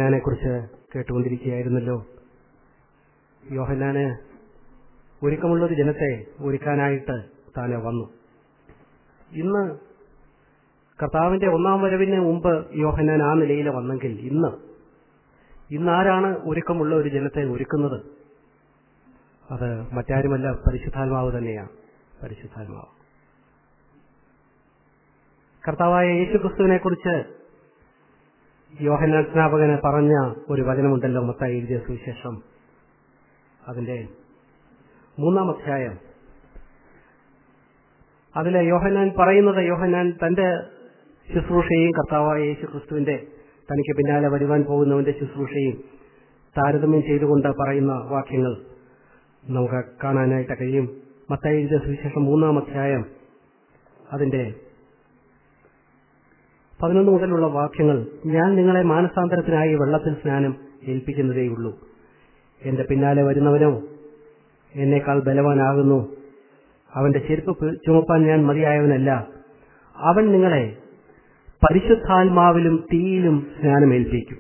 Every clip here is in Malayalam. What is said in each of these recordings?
യോഹന്നാനെ കുറിച്ച് കേട്ടുകൊണ്ടിരിക്കുകയായിരുന്നല്ലോ യോഹന്നാന് ഒരുക്കമുള്ള ഒരു ജനത്തെ ഒരുക്കാനായിട്ട് താനെ വന്നു ഇന്ന് കർത്താവിന്റെ ഒന്നാം വരവിന് മുമ്പ് യോഹന്നാൻ ആ നിലയിൽ വന്നെങ്കിൽ ഇന്ന് ഇന്നാരാണ് ഒരുക്കമുള്ള ഒരു ജനത്തെ ഒരുക്കുന്നത് അത് മറ്റാരുമല്ല പരിശുദ്ധാത്മാവ് തന്നെയാണ് പരിശുദ്ധാത്മാവ് കർത്താവായ യേശുക്രിസ്തുവിനെ കുറിച്ച് യോഹന്നാൻ സ്നാപകന് പറഞ്ഞ ഒരു വചനമുണ്ടല്ലോ മത്തായി എഴുതിയ സുവിശേഷം അതിന്റെ മൂന്നാം അധ്യായം അതിൽ യോഹന്നാൻ പറയുന്നത് യോഹന്നാൻ തന്റെ ശുശ്രൂഷയും കർത്താവായ യേശു ക്രിസ്തുവിന്റെ തനിക്ക് പിന്നാലെ വരുവാൻ പോകുന്നവന്റെ ശുശ്രൂഷയും താരതമ്യം ചെയ്തുകൊണ്ട് പറയുന്ന വാക്യങ്ങൾ നമുക്ക് കാണാനായിട്ട് കഴിയും മത്തായി എഴുതിയ സുവിശേഷം മൂന്നാം അധ്യായം അതിന്റെ പതിനൊന്ന് മുതലുള്ള വാക്യങ്ങൾ ഞാൻ നിങ്ങളെ മാനസാന്തരത്തിനായി വെള്ളത്തിൽ സ്നാനം ഏൽപ്പിക്കുന്നതേയുള്ളൂ എന്റെ പിന്നാലെ വരുന്നവനോ എന്നേക്കാൾ ബലവാനാകുന്നു അവന്റെ ചെരുപ്പ് പി- ചുമപ്പാൻ ഞാൻ മതിയായവനല്ല അവൻ നിങ്ങളെ പരിശുദ്ധാത്മാവിലും തീയിലും സ്നാനമേൽപ്പിക്കും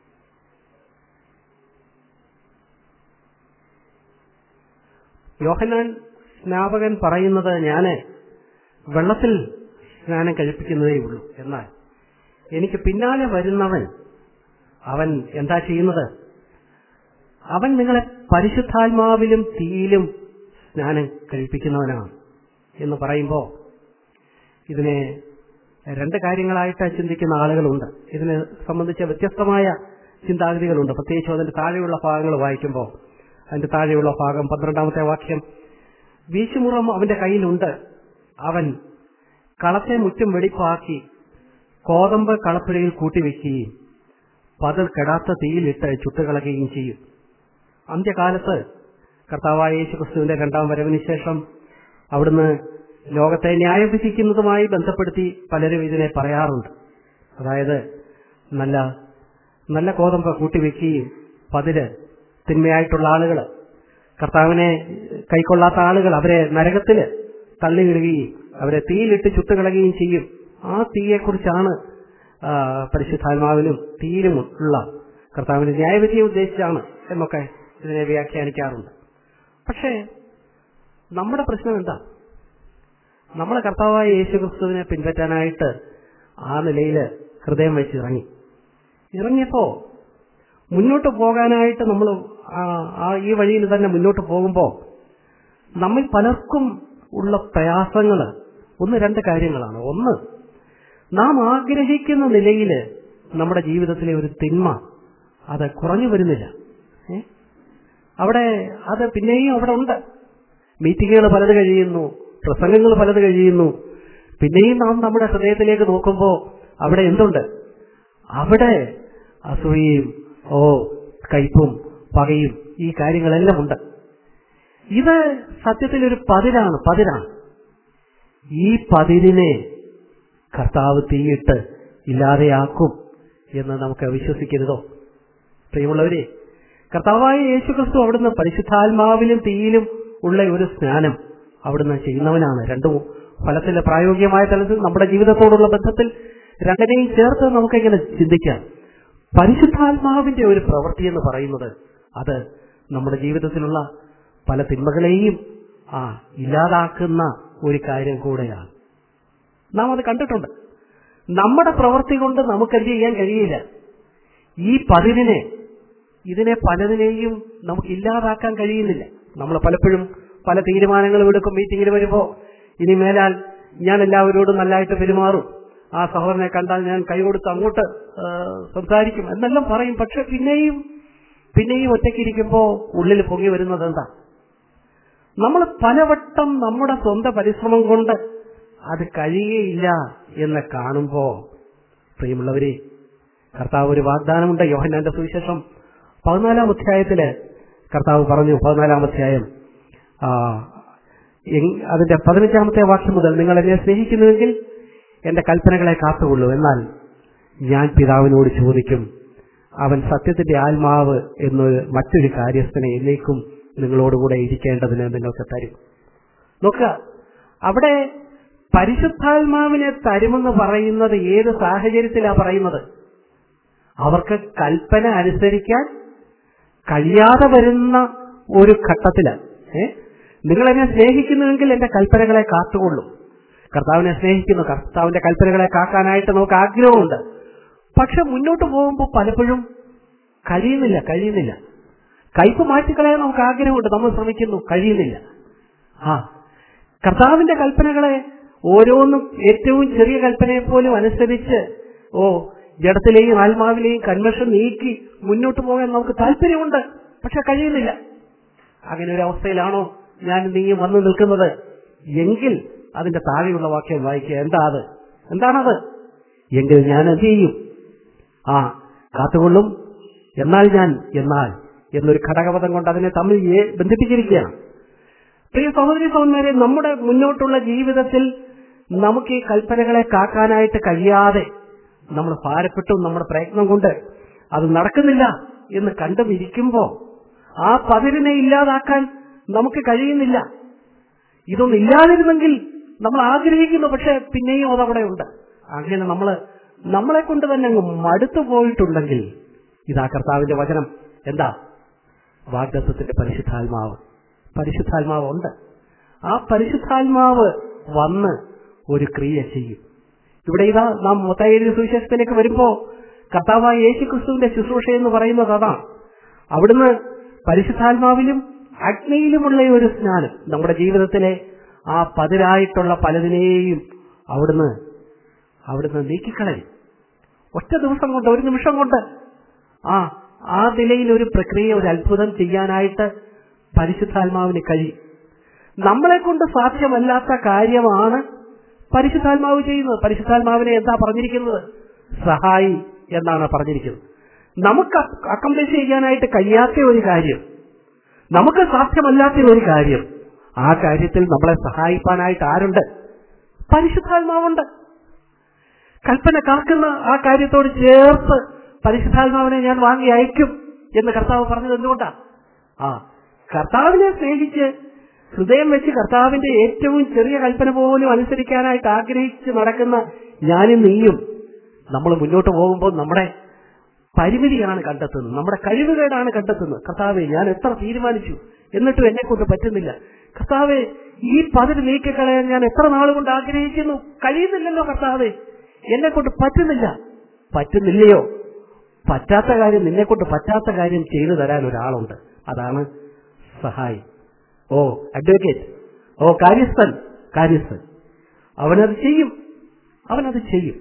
യോഹന്നാൻ സ്നാപകൻ പറയുന്നത് ഞാന് വെള്ളത്തിൽ സ്നാനം കഴിപ്പിക്കുന്നതേ ഉള്ളൂ എന്നാൽ എനിക്ക് പിന്നാലെ വരുന്നവൻ അവൻ എന്താ ചെയ്യുന്നത് അവൻ നിങ്ങളെ പരിശുദ്ധാത്മാവിലും തീയിലും സ്നാനം കഴിപ്പിക്കുന്നവനാണ് എന്ന് പറയുമ്പോൾ ഇതിനെ രണ്ട് കാര്യങ്ങളായിട്ട് ചിന്തിക്കുന്ന ആളുകളുണ്ട് ഇതിനെ സംബന്ധിച്ച വ്യത്യസ്തമായ ചിന്താഗതികളുണ്ട് പ്രത്യേകിച്ച് അതിന്റെ താഴെയുള്ള ഭാഗങ്ങൾ വായിക്കുമ്പോൾ അതിന്റെ താഴെയുള്ള ഭാഗം പന്ത്രണ്ടാമത്തെ വാക്യം വീശുമുറം അവന്റെ കയ്യിലുണ്ട് അവൻ കളത്തെ മുറ്റും വെടിപ്പാക്കി കോതമ്പ് കളപ്പുരയിൽ കൂട്ടിവെക്കുകയും പതിൽ കെടാത്ത തീയിലിട്ട് ചുട്ടുകളയുകയും ചെയ്യും അന്ത്യകാലത്ത് കർത്താവായ യേശു ക്രിസ്തുവിന്റെ രണ്ടാം വരവിന് ശേഷം അവിടുന്ന് ലോകത്തെ ന്യായവിധിക്കുന്നതുമായി ബന്ധപ്പെടുത്തി പലരും ഇതിനെ പറയാറുണ്ട് അതായത് നല്ല നല്ല കോതമ്പ് കൂട്ടിവെക്കുകയും പതിര് തിന്മയായിട്ടുള്ള ആളുകൾ കർത്താവിനെ കൈക്കൊള്ളാത്ത ആളുകൾ അവരെ നരകത്തില് തള്ളിയിടുകയും അവരെ തീയിലിട്ട് ചുട്ടുകളയുകയും ചെയ്യും ആ തീയെക്കുറിച്ചാണ് ആ, പരിശുദ്ധാത്മാവിലും തീയിലും ഉള്ള കർത്താവിന്റെ ന്യായവിധിയെ ഉദ്ദേശിച്ചാണ് എന്നൊക്കെ ഇതിനെ വ്യാഖ്യാനിക്കാറുണ്ട് പക്ഷേ നമ്മുടെ പ്രശ്നം എന്താ നമ്മളെ കർത്താവായ യേശു ക്രിസ്തുവിനെ പിൻപറ്റാനായിട്ട് ആ നിലയിൽ ഹൃദയം വെച്ച് ഇറങ്ങി ഇറങ്ങിയപ്പോ മുന്നോട്ട് പോകാനായിട്ട് നമ്മൾ ആ ഈ വഴിയിൽ തന്നെ മുന്നോട്ട് പോകുമ്പോൾ നമ്മൾ പലർക്കും ഉള്ള പ്രയാസങ്ങൾ ഒന്ന് രണ്ട് കാര്യങ്ങളാണ് ഒന്ന് നാം ആഗ്രഹിക്കുന്ന നിലയിൽ നമ്മുടെ ജീവിതത്തിലെ ഒരു തിന്മ അത് കുറഞ്ഞു വരുന്നില്ല ഏ? അവിടെ അത് പിന്നെയും അവിടെ ഉണ്ട് മീറ്റിങ്ങുകൾ പലത് കഴിയുന്നു പ്രസംഗങ്ങൾ പലത് കഴിയുന്നു പിന്നെയും നാം നമ്മുടെ ഹൃദയത്തിലേക്ക് നോക്കുമ്പോൾ അവിടെ എന്തുണ്ട് അവിടെ അസൂയയും ഓ കയ്പും പകയും ഈ കാര്യങ്ങളെല്ലാം ഉണ്ട് ഇത് സത്യത്തിൽ ഒരു പതിരാണ് പതിരാണ് ഈ പതിരിനെ കർത്താവ് തീയിട്ട് ഇല്ലാതെയാക്കും എന്ന് നമുക്ക് വിശ്വസിക്കരുതോ പ്രിയമുള്ളവരെ കർത്താവായ യേശുക്രിസ്തു അവിടുന്ന് പരിശുദ്ധാത്മാവിലും തീയിലും ഉള്ള ഒരു സ്നാനം അവിടുന്ന് ചെയ്യുന്നവനാണ് രണ്ടും ഫലത്തിന്റെ പ്രായോഗികമായ തലത്തിൽ നമ്മുടെ ജീവിതത്തോടുള്ള ബന്ധത്തിൽ രണ്ടിനെയും ചേർത്ത് നമുക്കിങ്ങനെ ചിന്തിക്കാം പരിശുദ്ധാത്മാവിന്റെ ഒരു പ്രവൃത്തി എന്ന് പറയുന്നത് അത് നമ്മുടെ ജീവിതത്തിലുള്ള പല തിന്മകളെയും ആ ഇല്ലാതാക്കുന്ന ഒരു കാര്യം കൂടെയാണ് നാം അത് കണ്ടിട്ടുണ്ട് നമ്മുടെ പ്രവൃത്തി കൊണ്ട് നമുക്ക് എന്ത് ചെയ്യാൻ കഴിയില്ല ഈ പതിരിനെ ഇതിനെ പലതിനെയും നമുക്ക് ഇല്ലാതാക്കാൻ കഴിയുന്നില്ല നമ്മൾ പലപ്പോഴും പല തീരുമാനങ്ങളും എടുക്കും മീറ്റിങ്ങിൽ വരുമ്പോൾ ഇനി മേലാൽ ഞാൻ എല്ലാവരോടും നല്ലതായിട്ട് പെരുമാറും ആ സഹോദരനെ കണ്ടാൽ ഞാൻ കൈകൊടുത്ത് അങ്ങോട്ട് ആ, സംസാരിക്കും എന്നെല്ലാം പറയും പക്ഷെ പിന്നെയും പിന്നെയും ഒറ്റയ്ക്കിരിക്കുമ്പോൾ ഉള്ളിൽ പൊങ്ങി വരുന്നത് എന്താ നമ്മൾ പലവട്ടം നമ്മുടെ സ്വന്തം പരിശ്രമം കൊണ്ട് അത് കഴിയുകയില്ല എന്ന് കാണുമ്പോ പ്രിയമുള്ളവരെ കർത്താവ് ഒരു വാഗ്ദാനമുണ്ട് യോഹന്നാന്റെ സുവിശേഷം പതിനാലാം അധ്യായത്തില് കർത്താവ് പറഞ്ഞു പതിനാലാം അധ്യായം ആ, എങ്- അതിന്റെ പതിനഞ്ചാമത്തെ വാക്യം മുതൽ നിങ്ങൾ എന്നെ സ്നേഹിക്കുന്നുവെങ്കിൽ എന്റെ കൽപ്പനകളെ കാത്തുകൊള്ളൂ എന്നാൽ ഞാൻ പിതാവിനോട് ചോദിക്കും അവൻ സത്യത്തിന്റെ ആത്മാവ് എന്നൊരു മറ്റൊരു കാര്യസ്ഥനെ എന്നേക്കും നിങ്ങളോടുകൂടെ ഇരിക്കേണ്ടതിന് നിങ്ങൾക്ക് തരും നോക്കുക അവിടെ പരിശുദ്ധാത്മാവിനെ തരുമെന്ന് പറയുന്നത് ഏത് സാഹചര്യത്തിലാ പറയുന്നത് അവർക്ക് കൽപ്പന അനുസരിക്കാൻ കഴിയാതെ വരുന്ന ഒരു ഘട്ടത്തിലാണ് ഏ നിങ്ങൾ എന്നെ സ്നേഹിക്കുന്നുവെങ്കിൽ എന്റെ കൽപ്പനകളെ കാത്തുകൊള്ളും കർത്താവിനെ സ്നേഹിക്കുന്നു കർത്താവിന്റെ കൽപ്പനകളെ കാക്കാനായിട്ട് നമുക്ക് ആഗ്രഹമുണ്ട് പക്ഷെ മുന്നോട്ട് പോകുമ്പോൾ പലപ്പോഴും കഴിയുന്നില്ല കഴിയുന്നില്ല കയ്പ് മാറ്റിക്കളയാൻ നമുക്ക് ആഗ്രഹമുണ്ട് നമ്മൾ ശ്രമിക്കുന്നു കഴിയുന്നില്ല ആ കർത്താവിന്റെ കൽപ്പനകളെ ഓരോന്നും ഏറ്റവും ചെറിയ കൽപ്പനയെ പോലും അനുസരിച്ച് ഓ ജഡത്തിലെയും ആത്മാവിലെയും കൺവെഷൻ നീക്കി മുന്നോട്ട് പോകാൻ നമുക്ക് താല്പര്യമുണ്ട് പക്ഷെ കഴിയുന്നില്ല അങ്ങനെ ഒരു അവസ്ഥയിലാണോ ഞാൻ നീ വന്നു നിൽക്കുന്നത് എങ്കിൽ അതിന്റെ താഴെയുള്ള വാക്യം വായിക്കുക എന്താ അത് എന്താണത് എങ്കിൽ ഞാൻ എന്ത് ചെയ്യും ആ കാത്തുകൊള്ളും എന്നാൽ ഞാൻ എന്നാൽ എന്നൊരു ഘടകപദം കൊണ്ട് അതിനെ തമ്മിൽ ഏ- ബന്ധിപ്പിച്ചിരിക്കുകയാണ് പ്രിയ സഹോദരി സഹോദരന്മാരെ നമ്മുടെ മുന്നോട്ടുള്ള ജീവിതത്തിൽ നമുക്ക് ഈ കൽപ്പനകളെ കാക്കാനായിട്ട് കഴിയാതെ നമ്മൾ ഭാരപ്പെട്ടു നമ്മുടെ പ്രയത്നം കൊണ്ട് അത് നടക്കുന്നില്ല എന്ന് കണ്ടുമിരിക്കുമ്പോ ആ പതിരിനെ ഇല്ലാതാക്കാൻ നമുക്ക് കഴിയുന്നില്ല ഇതൊന്നും ഇല്ലാതിരുന്നെങ്കിൽ നമ്മൾ ആഗ്രഹിക്കുന്നു പക്ഷെ പിന്നെയും അതവിടെ ഉണ്ട് അങ്ങനെ നമ്മൾ നമ്മളെ കൊണ്ട് തന്നെ അങ്ങ് മടുത്തു പോയിട്ടുണ്ടെങ്കിൽ ഇതാ കർത്താവിന്റെ വചനം എന്താ വാഗ്ദത്വത്തിന്റെ പരിശുദ്ധാത്മാവ് പരിശുദ്ധാത്മാവ് ഉണ്ട് ആ പരിശുദ്ധാത്മാവ് വന്ന് ഒരു ക്രിയ ചെയ്യും ഇവിടെ ഇതാ നാം മൊത്തയുടെ സുവിശേഷത്തിലേക്ക് വരുമ്പോ കർത്താവായ യേശു ക്രിസ്തുവിന്റെ ശുശ്രൂഷ എന്ന് പറയുന്നത് അതാണ് അവിടുന്ന് പരിശുദ്ധാത്മാവിലും അഗ്നിയിലുമുള്ള ഒരു സ്നാനം നമ്മുടെ ജീവിതത്തിലെ ആ പതിരായിട്ടുള്ള പലതിനെയും അവിടുന്ന് അവിടുന്ന് നീക്കിക്കളയും ഒറ്റ ദിവസം കൊണ്ട് ഒരു നിമിഷം കൊണ്ട് ആ ആ നിലയിൽ ഒരു പ്രക്രിയ ഒരു അത്ഭുതം ചെയ്യാനായിട്ട് പരിശുദ്ധാത്മാവിന് കഴിയും നമ്മളെ കൊണ്ട് സാധ്യമല്ലാത്ത കാര്യമാണ് പരിശുദ്ധാത്മാവ് ചെയ്യുന്നത് പരിശുദ്ധാത്മാവിനെ എന്താ പറഞ്ഞിരിക്കുന്നത് സഹായി എന്നാണ് പറഞ്ഞിരിക്കുന്നത് നമുക്ക് അക്കംപ്ലിഷ് ചെയ്യാനായിട്ട് കഴിയാത്ത ഒരു കാര്യം നമുക്ക് സാധ്യമല്ലാത്ത ഒരു കാര്യം ആ കാര്യത്തിൽ നമ്മളെ സഹായിപ്പാനായിട്ട് ആരുണ്ട് പരിശുദ്ധാത്മാവുണ്ട് കൽപ്പന കാക്കുന്ന ആ കാര്യത്തോട് ചേർത്ത് പരിശുദ്ധാത്മാവിനെ ഞാൻ വാങ്ങി അയക്കും എന്ന് കർത്താവ് പറഞ്ഞത് എന്തുകൊണ്ടാ ആ കർത്താവിനെ സ്നേഹിച്ച് ഹൃദയം വെച്ച് കർത്താവിന്റെ ഏറ്റവും ചെറിയ കൽപ്പന പോലും അനുസരിക്കാനായിട്ട് ആഗ്രഹിച്ച് നടക്കുന്ന ഞാനും നീയും നമ്മൾ മുന്നോട്ട് പോകുമ്പോൾ നമ്മുടെ പരിമിതിയാണ് കണ്ടെത്തുന്നത് നമ്മുടെ കഴിവുകേടാണ് കണ്ടെത്തുന്നത് കർത്താവെ ഞാൻ എത്ര തീരുമാനിച്ചു എന്നിട്ടും എന്നെ കൊണ്ട് പറ്റുന്നില്ല കർത്താവെ ഈ പതിര് നീക്കിക്കളയാൻ ഞാൻ എത്ര നാളുകൊണ്ട് ആഗ്രഹിക്കുന്നു കഴിയുന്നില്ലല്ലോ കർത്താവെ എന്നെ കൊണ്ട് പറ്റുന്നില്ല പറ്റുന്നില്ലയോ പറ്റാത്ത കാര്യം നിന്നെ കൊണ്ട് പറ്റാത്ത കാര്യം ചെയ്തു തരാൻ ഒരാളുണ്ട് അതാണ് സഹായി ഓ അഡ്വക്കേറ്റ് ഓ കാര്യസ്ഥൻ കാര്യസ്ഥൻ അവനത് ചെയ്യും അവനത് ചെയ്യും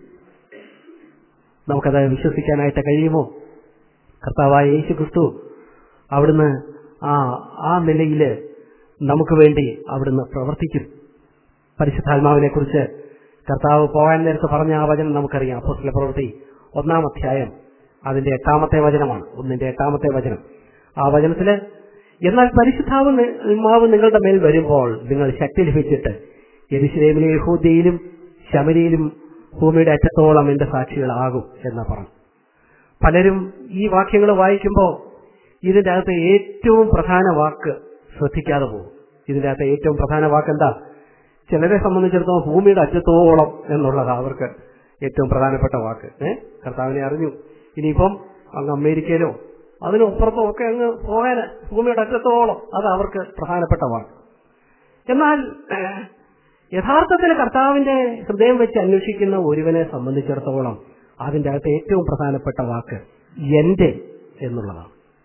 നമുക്കത് വിശ്വസിക്കാനായിട്ട് കഴിയുമോ കർത്താവായ യേശു ക്രിസ്തു അവിടുന്ന് ആ ആ നിലയിൽ നമുക്ക് വേണ്ടി അവിടുന്ന് പ്രവർത്തിക്കും പരിശുദ്ധാത്മാവിനെ കുറിച്ച് കർത്താവ് പോകാൻ നേരത്ത് പറഞ്ഞ ആ വചനം നമുക്കറിയാം അപ്പോസ്തല പ്രവൃത്തി ഒന്നാം അധ്യായം അതിന്റെ എട്ടാമത്തെ വചനമാണ് ഒന്നിന്റെ എട്ടാമത്തെ വചനം ആ വചനത്തില് എന്നാൽ പരിശുദ്ധാത്മാവ് നിങ്ങളുടെ മേൽ വരുമ്പോൾ നിങ്ങൾ ശക്തി ലഭിച്ചിട്ട് യെരുശലേമിലെ യഹൂദയിലും ശമരിയിലും ഭൂമിയുടെ അറ്റത്തോളം എന്റെ സാക്ഷികളാകും എന്ന് പറഞ്ഞു പലരും ഈ വാക്യങ്ങൾ വായിക്കുമ്പോൾ ഇതിന്റെ അകത്ത് ഏറ്റവും പ്രധാന വാക്ക് ശ്രദ്ധിക്കാതെ പോകും ഇതിന്റെ അകത്ത് ഏറ്റവും പ്രധാന വാക്ക് എന്താ ചിലരെ സംബന്ധിച്ചിടത്തോളം ഭൂമിയുടെ അറ്റത്തോളം എന്നുള്ളതാ അവർക്ക് ഏറ്റവും പ്രധാനപ്പെട്ട വാക്ക് ഏഹ് കർത്താവിനെ അറിഞ്ഞു ഇനിയിപ്പം അങ്ങ് അമേരിക്കയിലോ അതിനപ്പുറത്തോ ഒക്കെ അങ്ങ് പോകാൻ ഭൂമിയുടെ അറ്റത്തോളം അത് അവർക്ക് പ്രധാനപ്പെട്ട വാക്ക് എന്നാൽ ഏഹ്, യഥാർത്ഥത്തിൽ കർത്താവിന്റെ ഹൃദയം വെച്ച് അന്വേഷിക്കുന്ന ഒരുവനെ സംബന്ധിച്ചിടത്തോളം അതിന്റെ അകത്ത് ഏറ്റവും പ്രധാനപ്പെട്ട വാക്ക് എന്റെ എന്നുള്ളതാണ്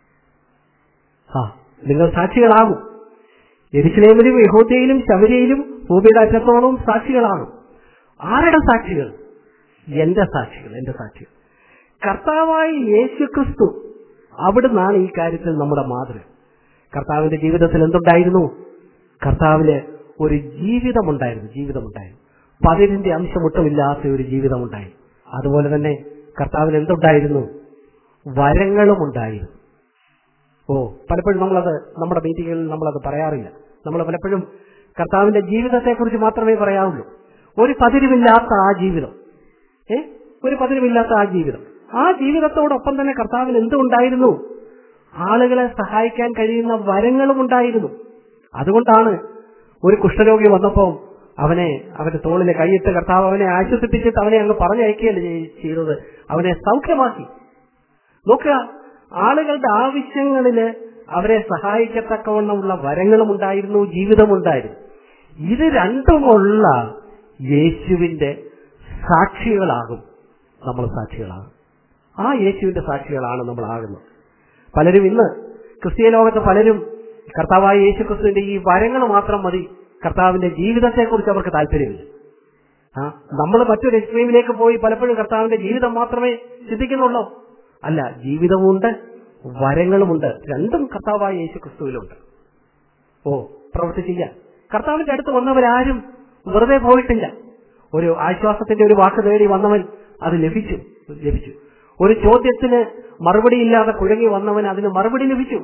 ആ നിങ്ങൾ സാക്ഷികളാകും എരിശിലേമിലും യഹോദയിലും ശബരിയിലും ഭൂമിയുടെ അറ്റത്തോളം സാക്ഷികളാകും ആരുടെ സാക്ഷികൾ എന്റെ സാക്ഷികൾ എന്റെ സാക്ഷികൾ കർത്താവായ യേശു ക്രിസ്തു അവിടുന്നാണ് ഈ കാര്യത്തിൽ നമ്മുടെ മാതൃ കർത്താവിന്റെ ജീവിതത്തിൽ എന്തുണ്ടായിരുന്നു കർത്താവിന് ഒരു ജീവിതമുണ്ടായിരുന്നു ജീവിതമുണ്ടായിരുന്നു പതിരിന്റെ അംശമൊട്ടുമില്ലാത്ത ഒരു ജീവിതമുണ്ടായി അതുപോലെ തന്നെ കർത്താവിന് എന്തുണ്ടായിരുന്നു വരങ്ങളും ഉണ്ടായിരുന്നു ഓ പലപ്പോഴും നമ്മളത് നമ്മുടെ മീറ്റിങ്ങുകളിൽ നമ്മളത് പറയാറില്ല നമ്മൾ പലപ്പോഴും കർത്താവിന്റെ ജീവിതത്തെക്കുറിച്ച് മാത്രമേ പറയാവുള്ളൂ ഒരു പതിരുമില്ലാത്ത ആ ജീവിതം ഏ ഒരു പതിരുമില്ലാത്ത ആ ജീവിതം ആ ജീവിതത്തോടൊപ്പം തന്നെ കർത്താവിന് എന്തുണ്ടായിരുന്നു ആളുകളെ സഹായിക്കാൻ കഴിയുന്ന വരങ്ങളും ഉണ്ടായിരുന്നു അതുകൊണ്ടാണ് ഒരു കുഷ്ഠരോഗി വന്നപ്പോൾ അവനെ അവന്റെ തോളിലെ കൈയിട്ട് കർത്താവ് അവനെ ആശ്വസിപ്പിച്ചിട്ട് അവനെ അങ്ങ് പറഞ്ഞയക്കുകയല്ല ചെയ്- ചെയ്തത് അവനെ സൗഖ്യമാക്കി നോക്കുക ആളുകളുടെ ആവശ്യങ്ങളില് അവരെ സഹായിക്കത്തക്കവണ്ണമുള്ള വരങ്ങളും ഉണ്ടായിരുന്നു ജീവിതമുണ്ടായിരുന്നു ഇത് രണ്ടുമുള്ള യേശുവിന്റെ സാക്ഷികളാകും നമ്മൾ സാക്ഷികളാകും ആ യേശുവിന്റെ സാക്ഷികളാണ് നമ്മൾ ആകുന്നത് പലരും ഇന്ന് ക്രിസ്തീയ ലോകത്ത് പലരും കർത്താവായ യേശു ക്രിസ്തുവിന്റെ ഈ വരങ്ങൾ മാത്രം മതി കർത്താവിന്റെ ജീവിതത്തെക്കുറിച്ച് അവർക്ക് താല്പര്യമില്ല ആ നമ്മൾ മറ്റൊരു എക്സ്ട്രീമിലേക്ക് പോയി പലപ്പോഴും കർത്താവിന്റെ ജീവിതം മാത്രമേ ചിന്തിക്കുന്നുള്ളൂ അല്ല ജീവിതമുണ്ട് വരങ്ങളുമുണ്ട് രണ്ടും കർത്താവായ യേശു ക്രിസ്തുവിലുണ്ട് ഓ പ്രവർത്തിച്ചില്ല കർത്താവിന്റെ അടുത്ത് വന്നവരാരും വെറുതെ പോയിട്ടില്ല ഒരു ആശ്വാസത്തിന്റെ ഒരു വാക്ക് തേടി വന്നവൻ അത് ലഭിച്ചു ലഭിച്ചു ഒരു ചോദ്യത്തിന് മറുപടി ഇല്ലാതെ കുഴങ്ങി വന്നവൻ അതിന് മറുപടി ലഭിച്ചു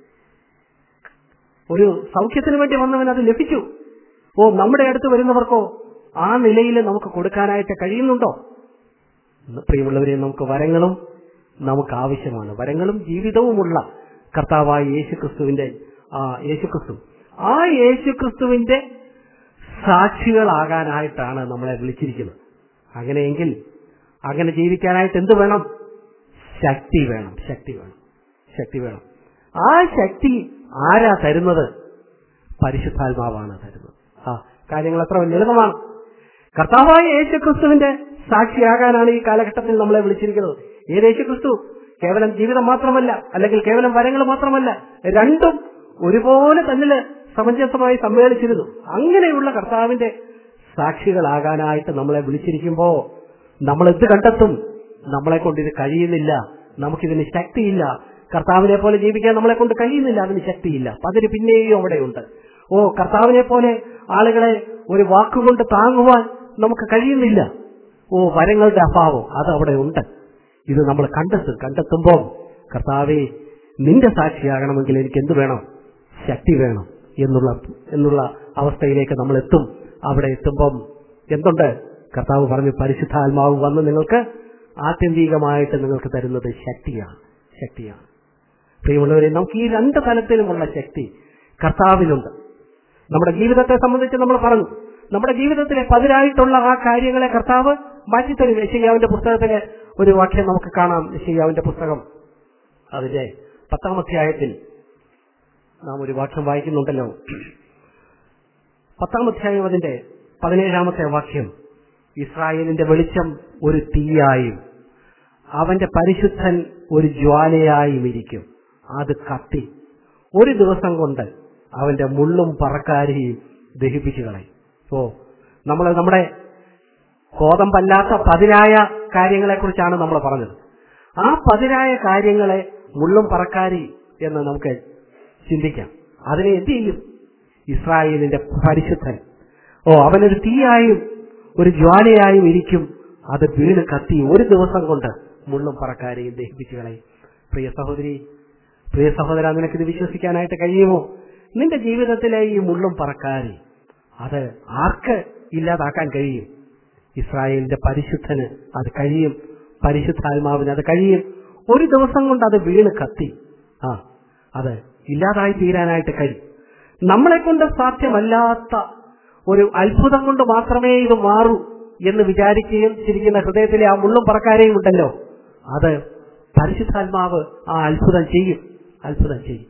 ഒരു സൗഖ്യത്തിന് വേണ്ടി വന്നവൻ അത് ലഭിച്ചു ഓ നമ്മുടെ അടുത്ത് വരുന്നവർക്കോ ആ നിലയിൽ നമുക്ക് കൊടുക്കാനായിട്ട് കഴിയുന്നുണ്ടോ പ്രിയമുള്ളവരെ നമുക്ക് വരങ്ങളും നമുക്ക് ആവശ്യമാണ് വരങ്ങളും ജീവിതവുമുള്ള കർത്താവായ യേശുക്രിസ്തുവിന്റെ ആ യേശുക്രിസ്തു ആ യേശുക്രിസ്തുവിന്റെ സാക്ഷികളാകാനായിട്ടാണ് നമ്മളെ വിളിച്ചിരിക്കുന്നത് അങ്ങനെയെങ്കിൽ അങ്ങനെ ജീവിക്കാനായിട്ട് എന്ത് വേണം ശക്തി വേണം ശക്തി വേണം ശക്തി വേണം ആ ശക്തി ആരാ തരുന്നത് പരിശുദ്ധാത്മാവാണ് തരുന്നത് ആ കാര്യങ്ങൾ അത്ര ലളിതമാണ് കർത്താവായ യേശുക്രിസ്തുവിന്റെ സാക്ഷിയാകാനാണ് ഈ കാലഘട്ടത്തിൽ നമ്മളെ വിളിച്ചിരിക്കുന്നത് ഏത് യേശുക്രിസ്തു കേവലം ജീവിതം മാത്രമല്ല അല്ലെങ്കിൽ കേവലം വരങ്ങൾ മാത്രമല്ല രണ്ടും ഒരുപോലെ തന്നില് സമഞ്ജസമായി സമ്മേളിച്ചിരുന്നു അങ്ങനെയുള്ള കർത്താവിന്റെ സാക്ഷികളാകാനായിട്ട് നമ്മളെ വിളിച്ചിരിക്കുമ്പോ നമ്മൾ എന്ത് കണ്ടെത്തും നമ്മളെ കൊണ്ട് ഇത് കഴിയുന്നില്ല നമുക്കിതിന് ശക്തിയില്ല കർത്താവിനെ പോലെ ജീവിക്കാൻ നമ്മളെ കൊണ്ട് കഴിയുന്നില്ല അതിന് ശക്തിയില്ല അപ്പൊ അതിന് പിന്നെയും അവിടെയുണ്ട് ഓ കർത്താവിനെ പോലെ ആളുകളെ ഒരു വാക്കുകൊണ്ട് താങ്ങുവാൻ നമുക്ക് കഴിയുന്നില്ല ഓ വരങ്ങളുടെ അഭാവം അത് അവിടെ ഉണ്ട് ഇത് നമ്മൾ കണ്ടെത്തും കണ്ടെത്തുമ്പോൾ കർത്താവെ നിന്റെ സാക്ഷിയാകണമെങ്കിൽ എനിക്ക് എന്ത് വേണം ശക്തി വേണം എന്നുള്ള എന്നുള്ള അവസ്ഥയിലേക്ക് നമ്മൾ എത്തും അവിടെ എത്തുമ്പം എന്തുണ്ട് കർത്താവ് പറഞ്ഞു പരിശുദ്ധാത്മാവ് വന്ന് നിങ്ങൾക്ക് ആത്യന്തികമായിട്ട് നിങ്ങൾക്ക് തരുന്നത് ശക്തിയാണ് ശക്തിയാണ് പ്രിയമുള്ളവരെ നമുക്ക് ഈ രണ്ട് തലത്തിലുമുള്ള ശക്തി കർത്താവിനുണ്ട് നമ്മുടെ ജീവിതത്തെ സംബന്ധിച്ച് നമ്മൾ പറഞ്ഞു നമ്മുടെ ജീവിതത്തിലെ പതിരായിട്ടുള്ള ആ കാര്യങ്ങളെ കർത്താവ് മാറ്റിത്തരും യശയ്യാവിന്റെ പുസ്തകത്തിലെ ഒരു വാക്യം നമുക്ക് കാണാം യശയ്യാവിന്റെ പുസ്തകം അതിന്റെ പത്താം അധ്യായത്തിൽ നാം ഒരു വാക്യം വായിക്കുന്നുണ്ടല്ലോ പത്താം അധ്യായം അതിന്റെ പതിനേഴാമത്തെ വാക്യം ഇസ്രായേലിന്റെ വെളിച്ചം ഒരു തീയായും അവന്റെ പരിശുദ്ധൻ ഒരു ജ്വാലയായും ഇരിക്കും അത് കത്തി ഒരു ദിവസം കൊണ്ട് അവന്റെ മുള്ളും പറക്കാരിയും ദഹിപ്പിച്ചു കളയും ഓ നമ്മൾ നമ്മുടെ കോതമ്പല്ലാത്ത പതിനായ കാര്യങ്ങളെ കുറിച്ചാണ് നമ്മൾ പറഞ്ഞത് ആ പതിനായ കാര്യങ്ങളെ മുള്ളും പറക്കാരി എന്ന് നമുക്ക് ചിന്തിക്കാം അതിനെ എന്ത് ചെയ്യും ഇസ്രായേലിന്റെ പരിശുദ്ധൻ ഓ അവനൊരു തീയായും ഒരു ജ്വാലയായും ഇരിക്കും അത് വീണ് കത്തി ഒരു ദിവസം കൊണ്ട് മുള്ളും പറക്കാരെയും ദഹിപ്പിച്ചു കളയും പ്രിയ സഹോദരി പ്രിയ സഹോദര നിനക്കിത് വിശ്വസിക്കാനായിട്ട് കഴിയുമോ നിന്റെ ജീവിതത്തിലെ ഈ മുള്ളും പറക്കാരി അത് ആർക്ക് ഇല്ലാതാക്കാൻ കഴിയും ഇസ്രായേലിന്റെ പരിശുദ്ധന് അത് കഴിയും പരിശുദ്ധാത്മാവിന് അത് കഴിയും ഒരു ദിവസം കൊണ്ട് അത് വീണ് കത്തി ആ അത് ഇല്ലാതായി തീരാനായിട്ട് കഴിയും നമ്മളെ കൊണ്ട് സാധ്യമല്ലാത്ത ഒരു അത്ഭുതം കൊണ്ട് മാത്രമേ ഇത് മാറൂ എന്ന് വിചാരിക്കുകയും ചിരിക്കുന്ന ഹൃദയത്തിലെ ആ മുള്ളും പറക്കാരെയും ഉണ്ടല്ലോ അത് പരിശുദ്ധാത്മാവ് ആ അത്ഭുതം ചെയ്യും അത്ഭുതം ചെയ്യും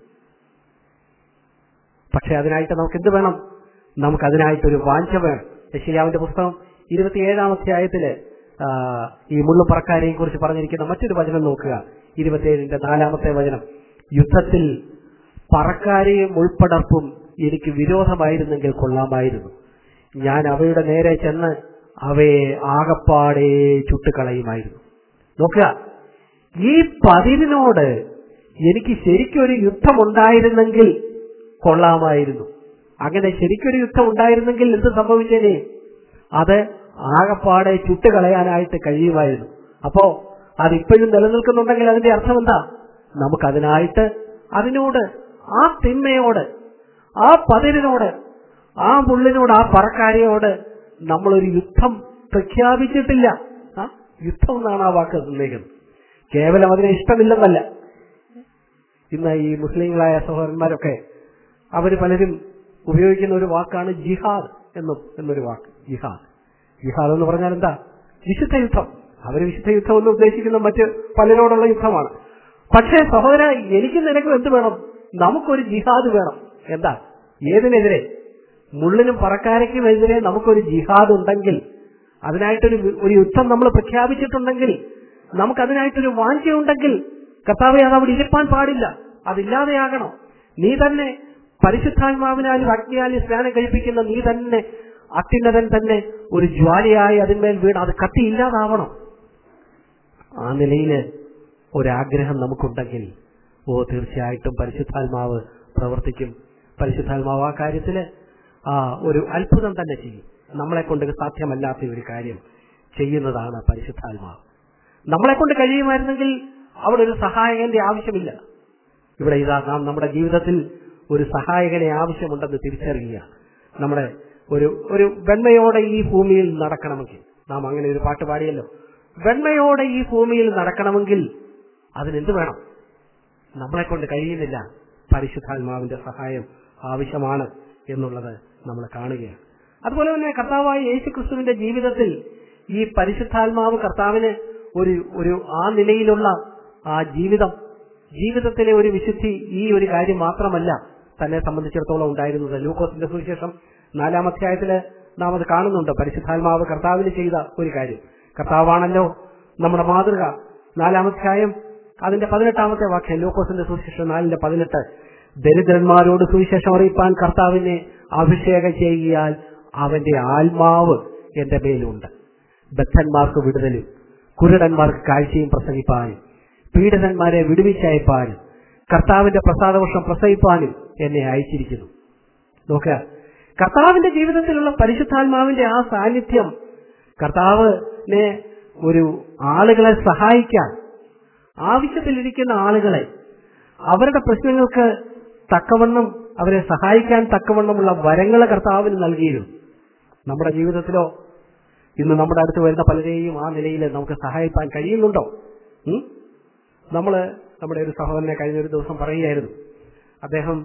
പക്ഷെ അതിനായിട്ട് നമുക്ക് എന്ത് വേണം നമുക്ക് അതിനായിട്ടൊരു വാഞ്ച വേണം യശിയാവിന്റെ പുസ്തകം ഇരുപത്തിയേഴാം അധ്യായത്തില് ആ, ഈ മുള്ളും പറക്കാരെയും കുറിച്ച് പറഞ്ഞിരിക്കുന്ന മറ്റൊരു വചനം നോക്കുക ഇരുപത്തിയേഴിന്റെ നാലാമത്തെ വചനം യുദ്ധത്തിൽ പറക്കാരെയും ഉൾപ്പടർപ്പും എനിക്ക് വിരോധമായിരുന്നെങ്കിൽ കൊള്ളാമായിരുന്നു ഞാൻ അവയുടെ നേരെ ചെന്ന് അവയെ ആകപ്പാടെ ചുട്ടുകളയുമായിരുന്നു നോക്കുക ഈ പതിരിനോട് എനിക്ക് ശരിക്കൊരു യുദ്ധമുണ്ടായിരുന്നെങ്കിൽ കൊള്ളാമായിരുന്നു അങ്ങനെ ശരിക്കൊരു യുദ്ധം ഉണ്ടായിരുന്നെങ്കിൽ എന്ത് സംഭവിച്ചേനെ അത് ആകപ്പാടെ ചുട്ടുകളയാനായിട്ട് കഴിയുമായിരുന്നു അപ്പോ അതിപ്പോഴും നിലനിൽക്കുന്നുണ്ടെങ്കിൽ അതിന്റെ അർത്ഥം എന്താ നമുക്കതിനായിട്ട് അതിനോട് ആ തിന്മയോട് ആ പതിരിനോട് ആ മുള്ളിനോട് ആ പറക്കാരിയോട് നമ്മളൊരു യുദ്ധം പ്രഖ്യാപിച്ചിട്ടില്ല ആ യുദ്ധം എന്നാണ് ആ വാക്ക് നിർണ്ണയിക്കുന്നത് കേവലം അതിനെ ഇഷ്ടമില്ലെന്നല്ല ഇന്ന് ഈ മുസ്ലിങ്ങളായ സഹോദരന്മാരൊക്കെ അവര് പലരും ഉപയോഗിക്കുന്ന ഒരു വാക്കാണ് ജിഹാദ് എന്നും എന്നൊരു വാക്ക് ജിഹാദ് ജിഹാദ് എന്ന് പറഞ്ഞാൽ എന്താ വിശുദ്ധ യുദ്ധം അവർ വിശുദ്ധ യുദ്ധം എന്ന് ഉദ്ദേശിക്കുന്ന മറ്റ് പലരോടുള്ള യുദ്ധമാണ് പക്ഷേ സഹോദര എനിക്ക് നിനക്കും എന്ത് വേണം നമുക്കൊരു ജിഹാദ് വേണം എന്താ ഏതിനെതിരെ മുള്ളിനും പറക്കാരയ്ക്കും എതിരെ നമുക്കൊരു ജിഹാദ് ഉണ്ടെങ്കിൽ അതിനായിട്ടൊരു ഒരു യുദ്ധം നമ്മൾ പ്രഖ്യാപിച്ചിട്ടുണ്ടെങ്കിൽ നമുക്കതിനായിട്ടൊരു വാഞ്ചയുണ്ടെങ്കിൽ കർത്താവെ അത് അവിടെ ഇരിപ്പാൻ പാടില്ല അതില്ലാതെയാകണം നീ തന്നെ പരിശുദ്ധാത്മാവിനാലും അഗ്നിയാലും സ്നാനം കഴിപ്പിക്കുന്ന നീ തന്നെ അത്യുന്നതൻ തന്നെ ഒരു ജ്വാലയായി അതിന്മേൽ വീണ് അത് കത്തിയില്ലാതാവണം ആ നിലയില് ഒരാഗ്രഹം നമുക്കുണ്ടെങ്കിൽ ഓ തീർച്ചയായിട്ടും പരിശുദ്ധാത്മാവ് പ്രവർത്തിക്കും പരിശുദ്ധാത്മാവ് ആ കാര്യത്തില് ആ ഒരു അത്ഭുതം തന്നെ ചെയ്യും നമ്മളെ കൊണ്ട് സാധ്യമല്ലാത്ത ഒരു കാര്യം ചെയ്യുന്നതാണ് പരിശുദ്ധാത്മാവ് നമ്മളെ കൊണ്ട് കഴിയുമായിരുന്നെങ്കിൽ അവിടെ ഒരു സഹായകന്റെ ആവശ്യമില്ല ഇവിടെ ഇതാ നാം നമ്മുടെ ജീവിതത്തിൽ ഒരു സഹായകനെ ആവശ്യമുണ്ടെന്ന് തിരിച്ചറിയുക നമ്മുടെ ഒരു ഒരു വെണ്മയോടെ ഈ ഭൂമിയിൽ നടക്കണമെങ്കിൽ നാം അങ്ങനെ ഒരു പാട്ട് പാടിയല്ലോ വെണ്മയോടെ ഈ ഭൂമിയിൽ നടക്കണമെങ്കിൽ അതിനെന്ത് വേണം നമ്മളെ കൊണ്ട് കഴിയുന്നില്ല പരിശുദ്ധാത്മാവിന്റെ സഹായം ആവശ്യമാണ് എന്നുള്ളത് നമ്മൾ കാണുകയാണ് അതുപോലെ തന്നെ കർത്താവായ യേശു ക്രിസ്തുവിന്റെ ജീവിതത്തിൽ ഈ പരിശുദ്ധാത്മാവ് കർത്താവിന് ഒരു ഒരു ആ നിലയിലുള്ള ആ ജീവിതം ജീവിതത്തിലെ ഒരു വിശുദ്ധി ഈ ഒരു കാര്യം മാത്രമല്ല തന്നെ സംബന്ധിച്ചിടത്തോളം ഉണ്ടായിരുന്നത് ലൂക്കോസിന്റെ സുവിശേഷം നാലാം അധ്യായത്തില് നാം അത് കാണുന്നുണ്ട് പരിശുദ്ധാത്മാവ് കർത്താവിന് ചെയ്ത ഒരു കാര്യം കർത്താവാണല്ലോ നമ്മുടെ മാതൃക നാലാം അധ്യായം അതിന്റെ പതിനെട്ടാമത്തെ വാക്യം ലൂക്കോസിന്റെ സുവിശേഷം നാലിന്റെ പതിനെട്ട് ദരിദ്രന്മാരോട് സുവിശേഷം അറിയിപ്പാൻ കർത്താവിനെ അഭിഷേകം ചെയ്യാൽ അവന്റെ ആത്മാവ് എന്റെ മേലുണ്ട് ബദ്ധന്മാർക്ക് വിടുതലും കുരുടന്മാർക്ക് കാഴ്ചയും പ്രസംഗിപ്പാനും പീഡിതന്മാരെ വിടുവിച്ചയപ്പാനും കർത്താവിന്റെ പ്രസാദവർഷം പ്രസവിപ്പാനും എന്നെ അയച്ചിരിക്കുന്നു നോക്കുക കർത്താവിന്റെ ജീവിതത്തിലുള്ള പരിശുദ്ധാത്മാവിന്റെ ആ സാന്നിധ്യം കർത്താവിനെ ഒരു ആളുകളെ സഹായിക്കാൻ ആവശ്യത്തിലിരിക്കുന്ന ആളുകളെ അവരുടെ പ്രശ്നങ്ങൾക്ക് തക്കവണ്ണം അവരെ സഹായിക്കാൻ തക്കവണ്ണമുള്ള വരങ്ങൾ കർത്താവിന് നൽകിയിരുന്നു നമ്മുടെ ജീവിതത്തിലോ ഇന്ന് നമ്മുടെ അടുത്ത് വരുന്ന പലരെയും ആ നിലയിൽ നമുക്ക് സഹായിക്കാൻ കഴിയുന്നുണ്ടോ ഉം? നമ്മള് നമ്മുടെ ഒരു സഹോദരനെ കഴിഞ്ഞ ഒരു ദിവസം പറയുകയായിരുന്നു അദ്ദേഹം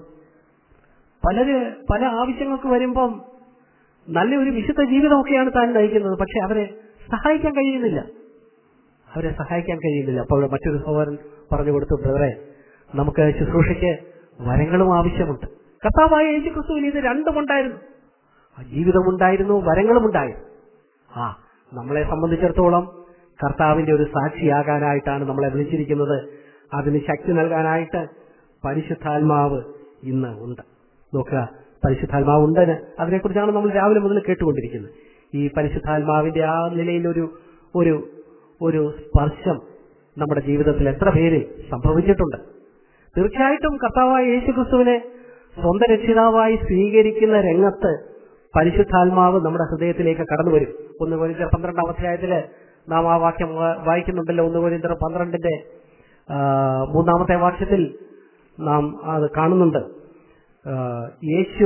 പലര് പല ആവശ്യങ്ങൾക്ക് വരുമ്പം നല്ല ഒരു വിശുദ്ധ ജീവിതമൊക്കെയാണ് താൻ നയിക്കുന്നത് പക്ഷെ അവരെ സഹായിക്കാൻ കഴിയുന്നില്ല അവരെ സഹായിക്കാൻ കഴിയുന്നില്ല അപ്പോൾ മറ്റൊരു സഹോദരൻ പറഞ്ഞു കൊടുത്തു ബ്രദറെ നമുക്ക് ശുശ്രൂഷയ്ക്ക് വരങ്ങളും ആവശ്യമുണ്ട് കർത്താവായ യേശു ക്രിസ്തുവിന് ഇത് രണ്ടും ഉണ്ടായിരുന്നു ആ ജീവിതമുണ്ടായിരുന്നു വരങ്ങളും ഉണ്ടായിരുന്നു ആ നമ്മളെ സംബന്ധിച്ചിടത്തോളം കർത്താവിന്റെ ഒരു സാക്ഷിയാകാനായിട്ടാണ് നമ്മളെ വിളിച്ചിരിക്കുന്നത് അതിന് ശക്തി നൽകാനായിട്ട് പരിശുദ്ധാത്മാവ് ഇന്ന് ഉണ്ട് നോക്കുക പരിശുദ്ധാത്മാവ് ഉണ്ടെന്ന് അതിനെക്കുറിച്ചാണ് നമ്മൾ രാവിലെ മുതൽ കേട്ടുകൊണ്ടിരിക്കുന്നത് ഈ പരിശുദ്ധാത്മാവിന്റെ ആ നിലയിൽ ഒരു ഒരു ഒരു സ്പർശം നമ്മുടെ ജീവിതത്തിൽ എത്ര പേര് സംഭവിച്ചിട്ടുണ്ട് തീർച്ചയായിട്ടും കർത്താവായ യേശു ക്രിസ്തുവിനെ സ്വന്തം രക്ഷിതാവായി സ്വീകരിക്കുന്ന രംഗത്ത് പരിശുദ്ധാത്മാവ് നമ്മുടെ ഹൃദയത്തിലേക്ക് കടന്നു വരും ഒന്ന് കോരിന്തർ പന്ത്രണ്ടാം അധ്യായത്തില് നാം ആ വാക്യം വാ- വായിക്കുന്നുണ്ടല്ലോ ഒന്ന് കോരിന്തർ പന്ത്രണ്ടിന്റെ ആ, മൂന്നാമത്തെ വാക്യത്തിൽ നാം അത് കാണുന്നുണ്ട് ആ, യേശു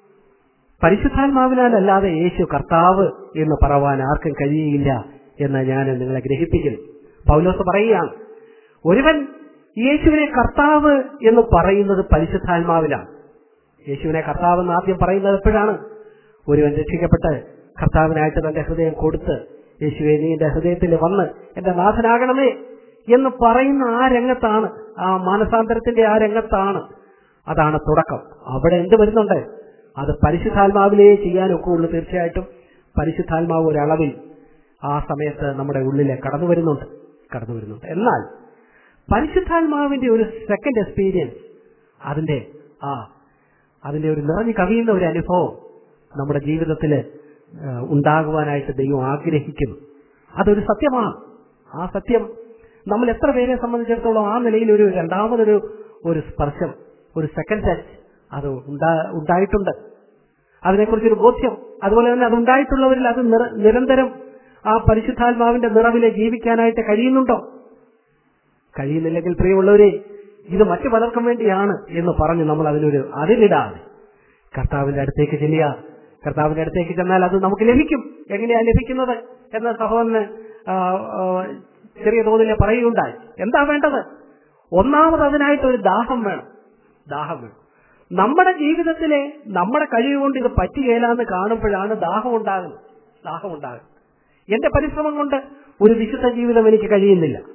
പരിശുദ്ധാത്മാവിനാലല്ലാതെ യേശു കർത്താവ് എന്ന് പറവാൻ ആർക്കും കഴിയുകയില്ല എന്ന് ഞാൻ നിങ്ങളെ ഗ്രഹിപ്പിക്കുന്നു പൗലോസ് പറയുകയാണ് ഒരുവൻ യേശുവിനെ കർത്താവ് എന്ന് പറയുന്നത് പരിശുദ്ധാത്മാവിലാണ് യേശുവിനെ കർത്താവ് എന്ന് ആദ്യം പറയുന്നത് എപ്പോഴാണ് ഒരുവൻ രക്ഷിക്കപ്പെട്ട് കർത്താവിനായിട്ട് തന്റെ ഹൃദയം കൊടുത്ത് യേശുവെ നീ എന്റെ ഹൃദയത്തിൽ വന്ന് എന്റെ നാഥനാകണമേ എന്ന് പറയുന്ന ആ രംഗത്താണ് ആ മാനസാന്തരത്തിന്റെ ആ രംഗത്താണ് അതാണ് തുടക്കം അവിടെ എന്ത് വരുന്നുണ്ട് അത് പരിശുദ്ധാത്മാവിലേ ചെയ്യാനൊക്കെ ഉള്ളൂ തീർച്ചയായിട്ടും പരിശുദ്ധാത്മാവ് ഒരളവിൽ ആ സമയത്ത് നമ്മുടെ ഉള്ളിലെ കടന്നു വരുന്നുണ്ട് കടന്നു വരുന്നുണ്ട് എന്നാൽ പരിശുദ്ധാത്മാവിന്റെ ഒരു സെക്കൻഡ് എക്സ്പീരിയൻസ് അതിന്റെ ആ അതിന്റെ ഒരു നിറഞ്ഞു കവിയുന്ന ഒരു അനുഭവം നമ്മുടെ ജീവിതത്തിൽ ഉണ്ടാകുവാനായിട്ട് ദൈവം ആഗ്രഹിക്കുന്നു അതൊരു സത്യമാണ് ആ സത്യം നമ്മൾ എത്ര പേരെ സംബന്ധിച്ചിടത്തോളം ആ നിലയിൽ ഒരു രണ്ടാമതൊരു ഒരു സ്പർശം ഒരു സെക്കൻഡ് ടച്ച് അത് ഉണ്ടാ- ഉണ്ടായിട്ടുണ്ട് അതിനെക്കുറിച്ചൊരു ബോധ്യം അതുപോലെ തന്നെ അത് ഉണ്ടായിട്ടുള്ളവരിൽ അത് നിര- നിരന്തരം ആ പരിശുദ്ധാത്മാവിന്റെ നിറവിലെ ജീവിക്കാനായിട്ട് കഴിയുന്നുണ്ടോ കഴിയുന്നില്ലെങ്കിൽ പ്രിയമുള്ളവരെ ഇത് മറ്റു പലർക്കും വേണ്ടിയാണ് എന്ന് പറഞ്ഞ് നമ്മൾ അതിനൊരു അതിലിടാതെ കർത്താവിന്റെ അടുത്തേക്ക് ചെല്ലുക കർത്താവിന്റെ അടുത്തേക്ക് ചെന്നാൽ അത് നമുക്ക് ലഭിക്കും എങ്ങനെയാ ലഭിക്കുന്നത് എന്ന സഹോദരന് ആ, ആ, ചെറിയ തോതിൽ പറയുകയുണ്ടായി എന്താ വേണ്ടത് ഒന്നാമത് അതിനായിട്ട് ഒരു ദാഹം വേണം ദാഹം വേണം നമ്മുടെ ജീവിതത്തിലെ നമ്മുടെ കഴിവ് കൊണ്ട് ഇത് പറ്റുകയില്ലെന്ന് കാണുമ്പോഴാണ് ദാഹം ഉണ്ടാകുന്നത് ദാഹം ഉണ്ടാകുന്നത് എന്റെ പരിശ്രമം കൊണ്ട് ഒരു വിശുദ്ധ ജീവിതം എനിക്ക് കഴിയുന്നില്ല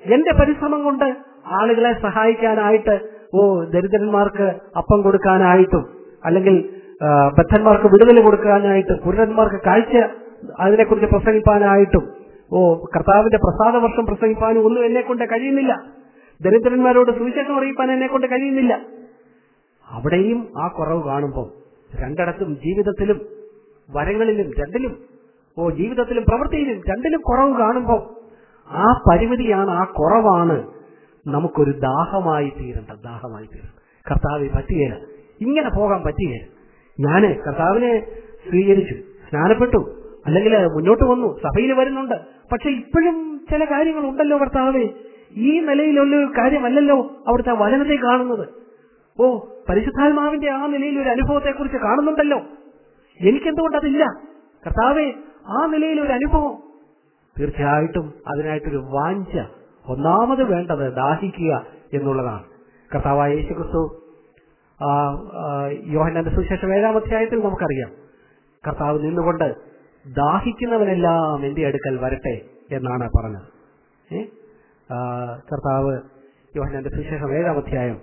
എന്റെ പരിശ്രമം കൊണ്ട് ആളുകളെ സഹായിക്കാനായിട്ട് ഓ ദരിദ്രന്മാർക്ക് അപ്പം കൊടുക്കാനായിട്ടും അല്ലെങ്കിൽ ആ, ബദ്ധന്മാർക്ക് വിടുതൽ കൊടുക്കാനായിട്ട് കുരുടന്മാർക്ക് കാഴ്ച അതിനെക്കുറിച്ച് പ്രസംഗിപ്പാനായിട്ടും ഓ കർത്താവിന്റെ പ്രസാദ വർഷം പ്രസംഗിപ്പാനും ഒന്നും എന്നെ കൊണ്ട് കഴിയുന്നില്ല ദരിദ്രന്മാരോട് സുവിശേഷം അറിയിപ്പാൻ എന്നെ കൊണ്ട് കഴിയുന്നില്ല അവിടെയും ആ കുറവ് കാണുമ്പോൾ രണ്ടിടത്തും ജീവിതത്തിലും വരങ്ങളിലും രണ്ടിലും ഓ ജീവിതത്തിലും പ്രവൃത്തിയിലും രണ്ടിലും കുറവ് കാണുമ്പോൾ ആ പരിമിതിയാണ് ആ കുറവാണ് നമുക്കൊരു ദാഹമായി തീരേണ്ടത് ദാഹമായി തീരേണ്ടത് കർത്താവ് പറ്റുകയില്ല ഇങ്ങനെ പോകാൻ പറ്റുകയില്ല ഞാന് കർത്താവിനെ സ്വീകരിച്ചു സ്നാനപ്പെട്ടു അല്ലെങ്കിൽ മുന്നോട്ട് വന്നു സഭയിൽ വരുന്നുണ്ട് പക്ഷെ ഇപ്പോഴും ചില കാര്യങ്ങൾ ഉണ്ടല്ലോ കർത്താവെ ഈ നിലയിലുള്ള ഒരു കാര്യമല്ലല്ലോ അവിടുത്തെ വചനത്തെ കാണുന്നത് ഓ പരിശുദ്ധാത്മാവിന്റെ ആ നിലയിൽ ഒരു അനുഭവത്തെ കുറിച്ച് കാണുന്നുണ്ടല്ലോ എനിക്കെന്തുകൊണ്ട് അതില്ല കർത്താവെ ആ നിലയിൽ ഒരു അനുഭവം തീർച്ചയായിട്ടും അതിനായിട്ടൊരു വാഞ്ച ഒന്നാമത് വേണ്ടത് ദാഹിക്കുക എന്നുള്ളതാണ് കർത്താവായ യേശു ക്രിസ്തു ആ, ആ, യോഹന്നാന്റെ സുവിശേഷം ഏഴാം അധ്യായത്തിൽ നമുക്കറിയാം കർത്താവ് നിന്നുകൊണ്ട് ദാഹിക്കുന്നവനെല്ലാം എന്റെ അടുക്കൽ വരട്ടെ എന്നാണ് പറഞ്ഞത് ഏ? ആ, കർത്താവ് യോഹന്നാന്റെ സുവിശേഷം ഏഴാം അധ്യായം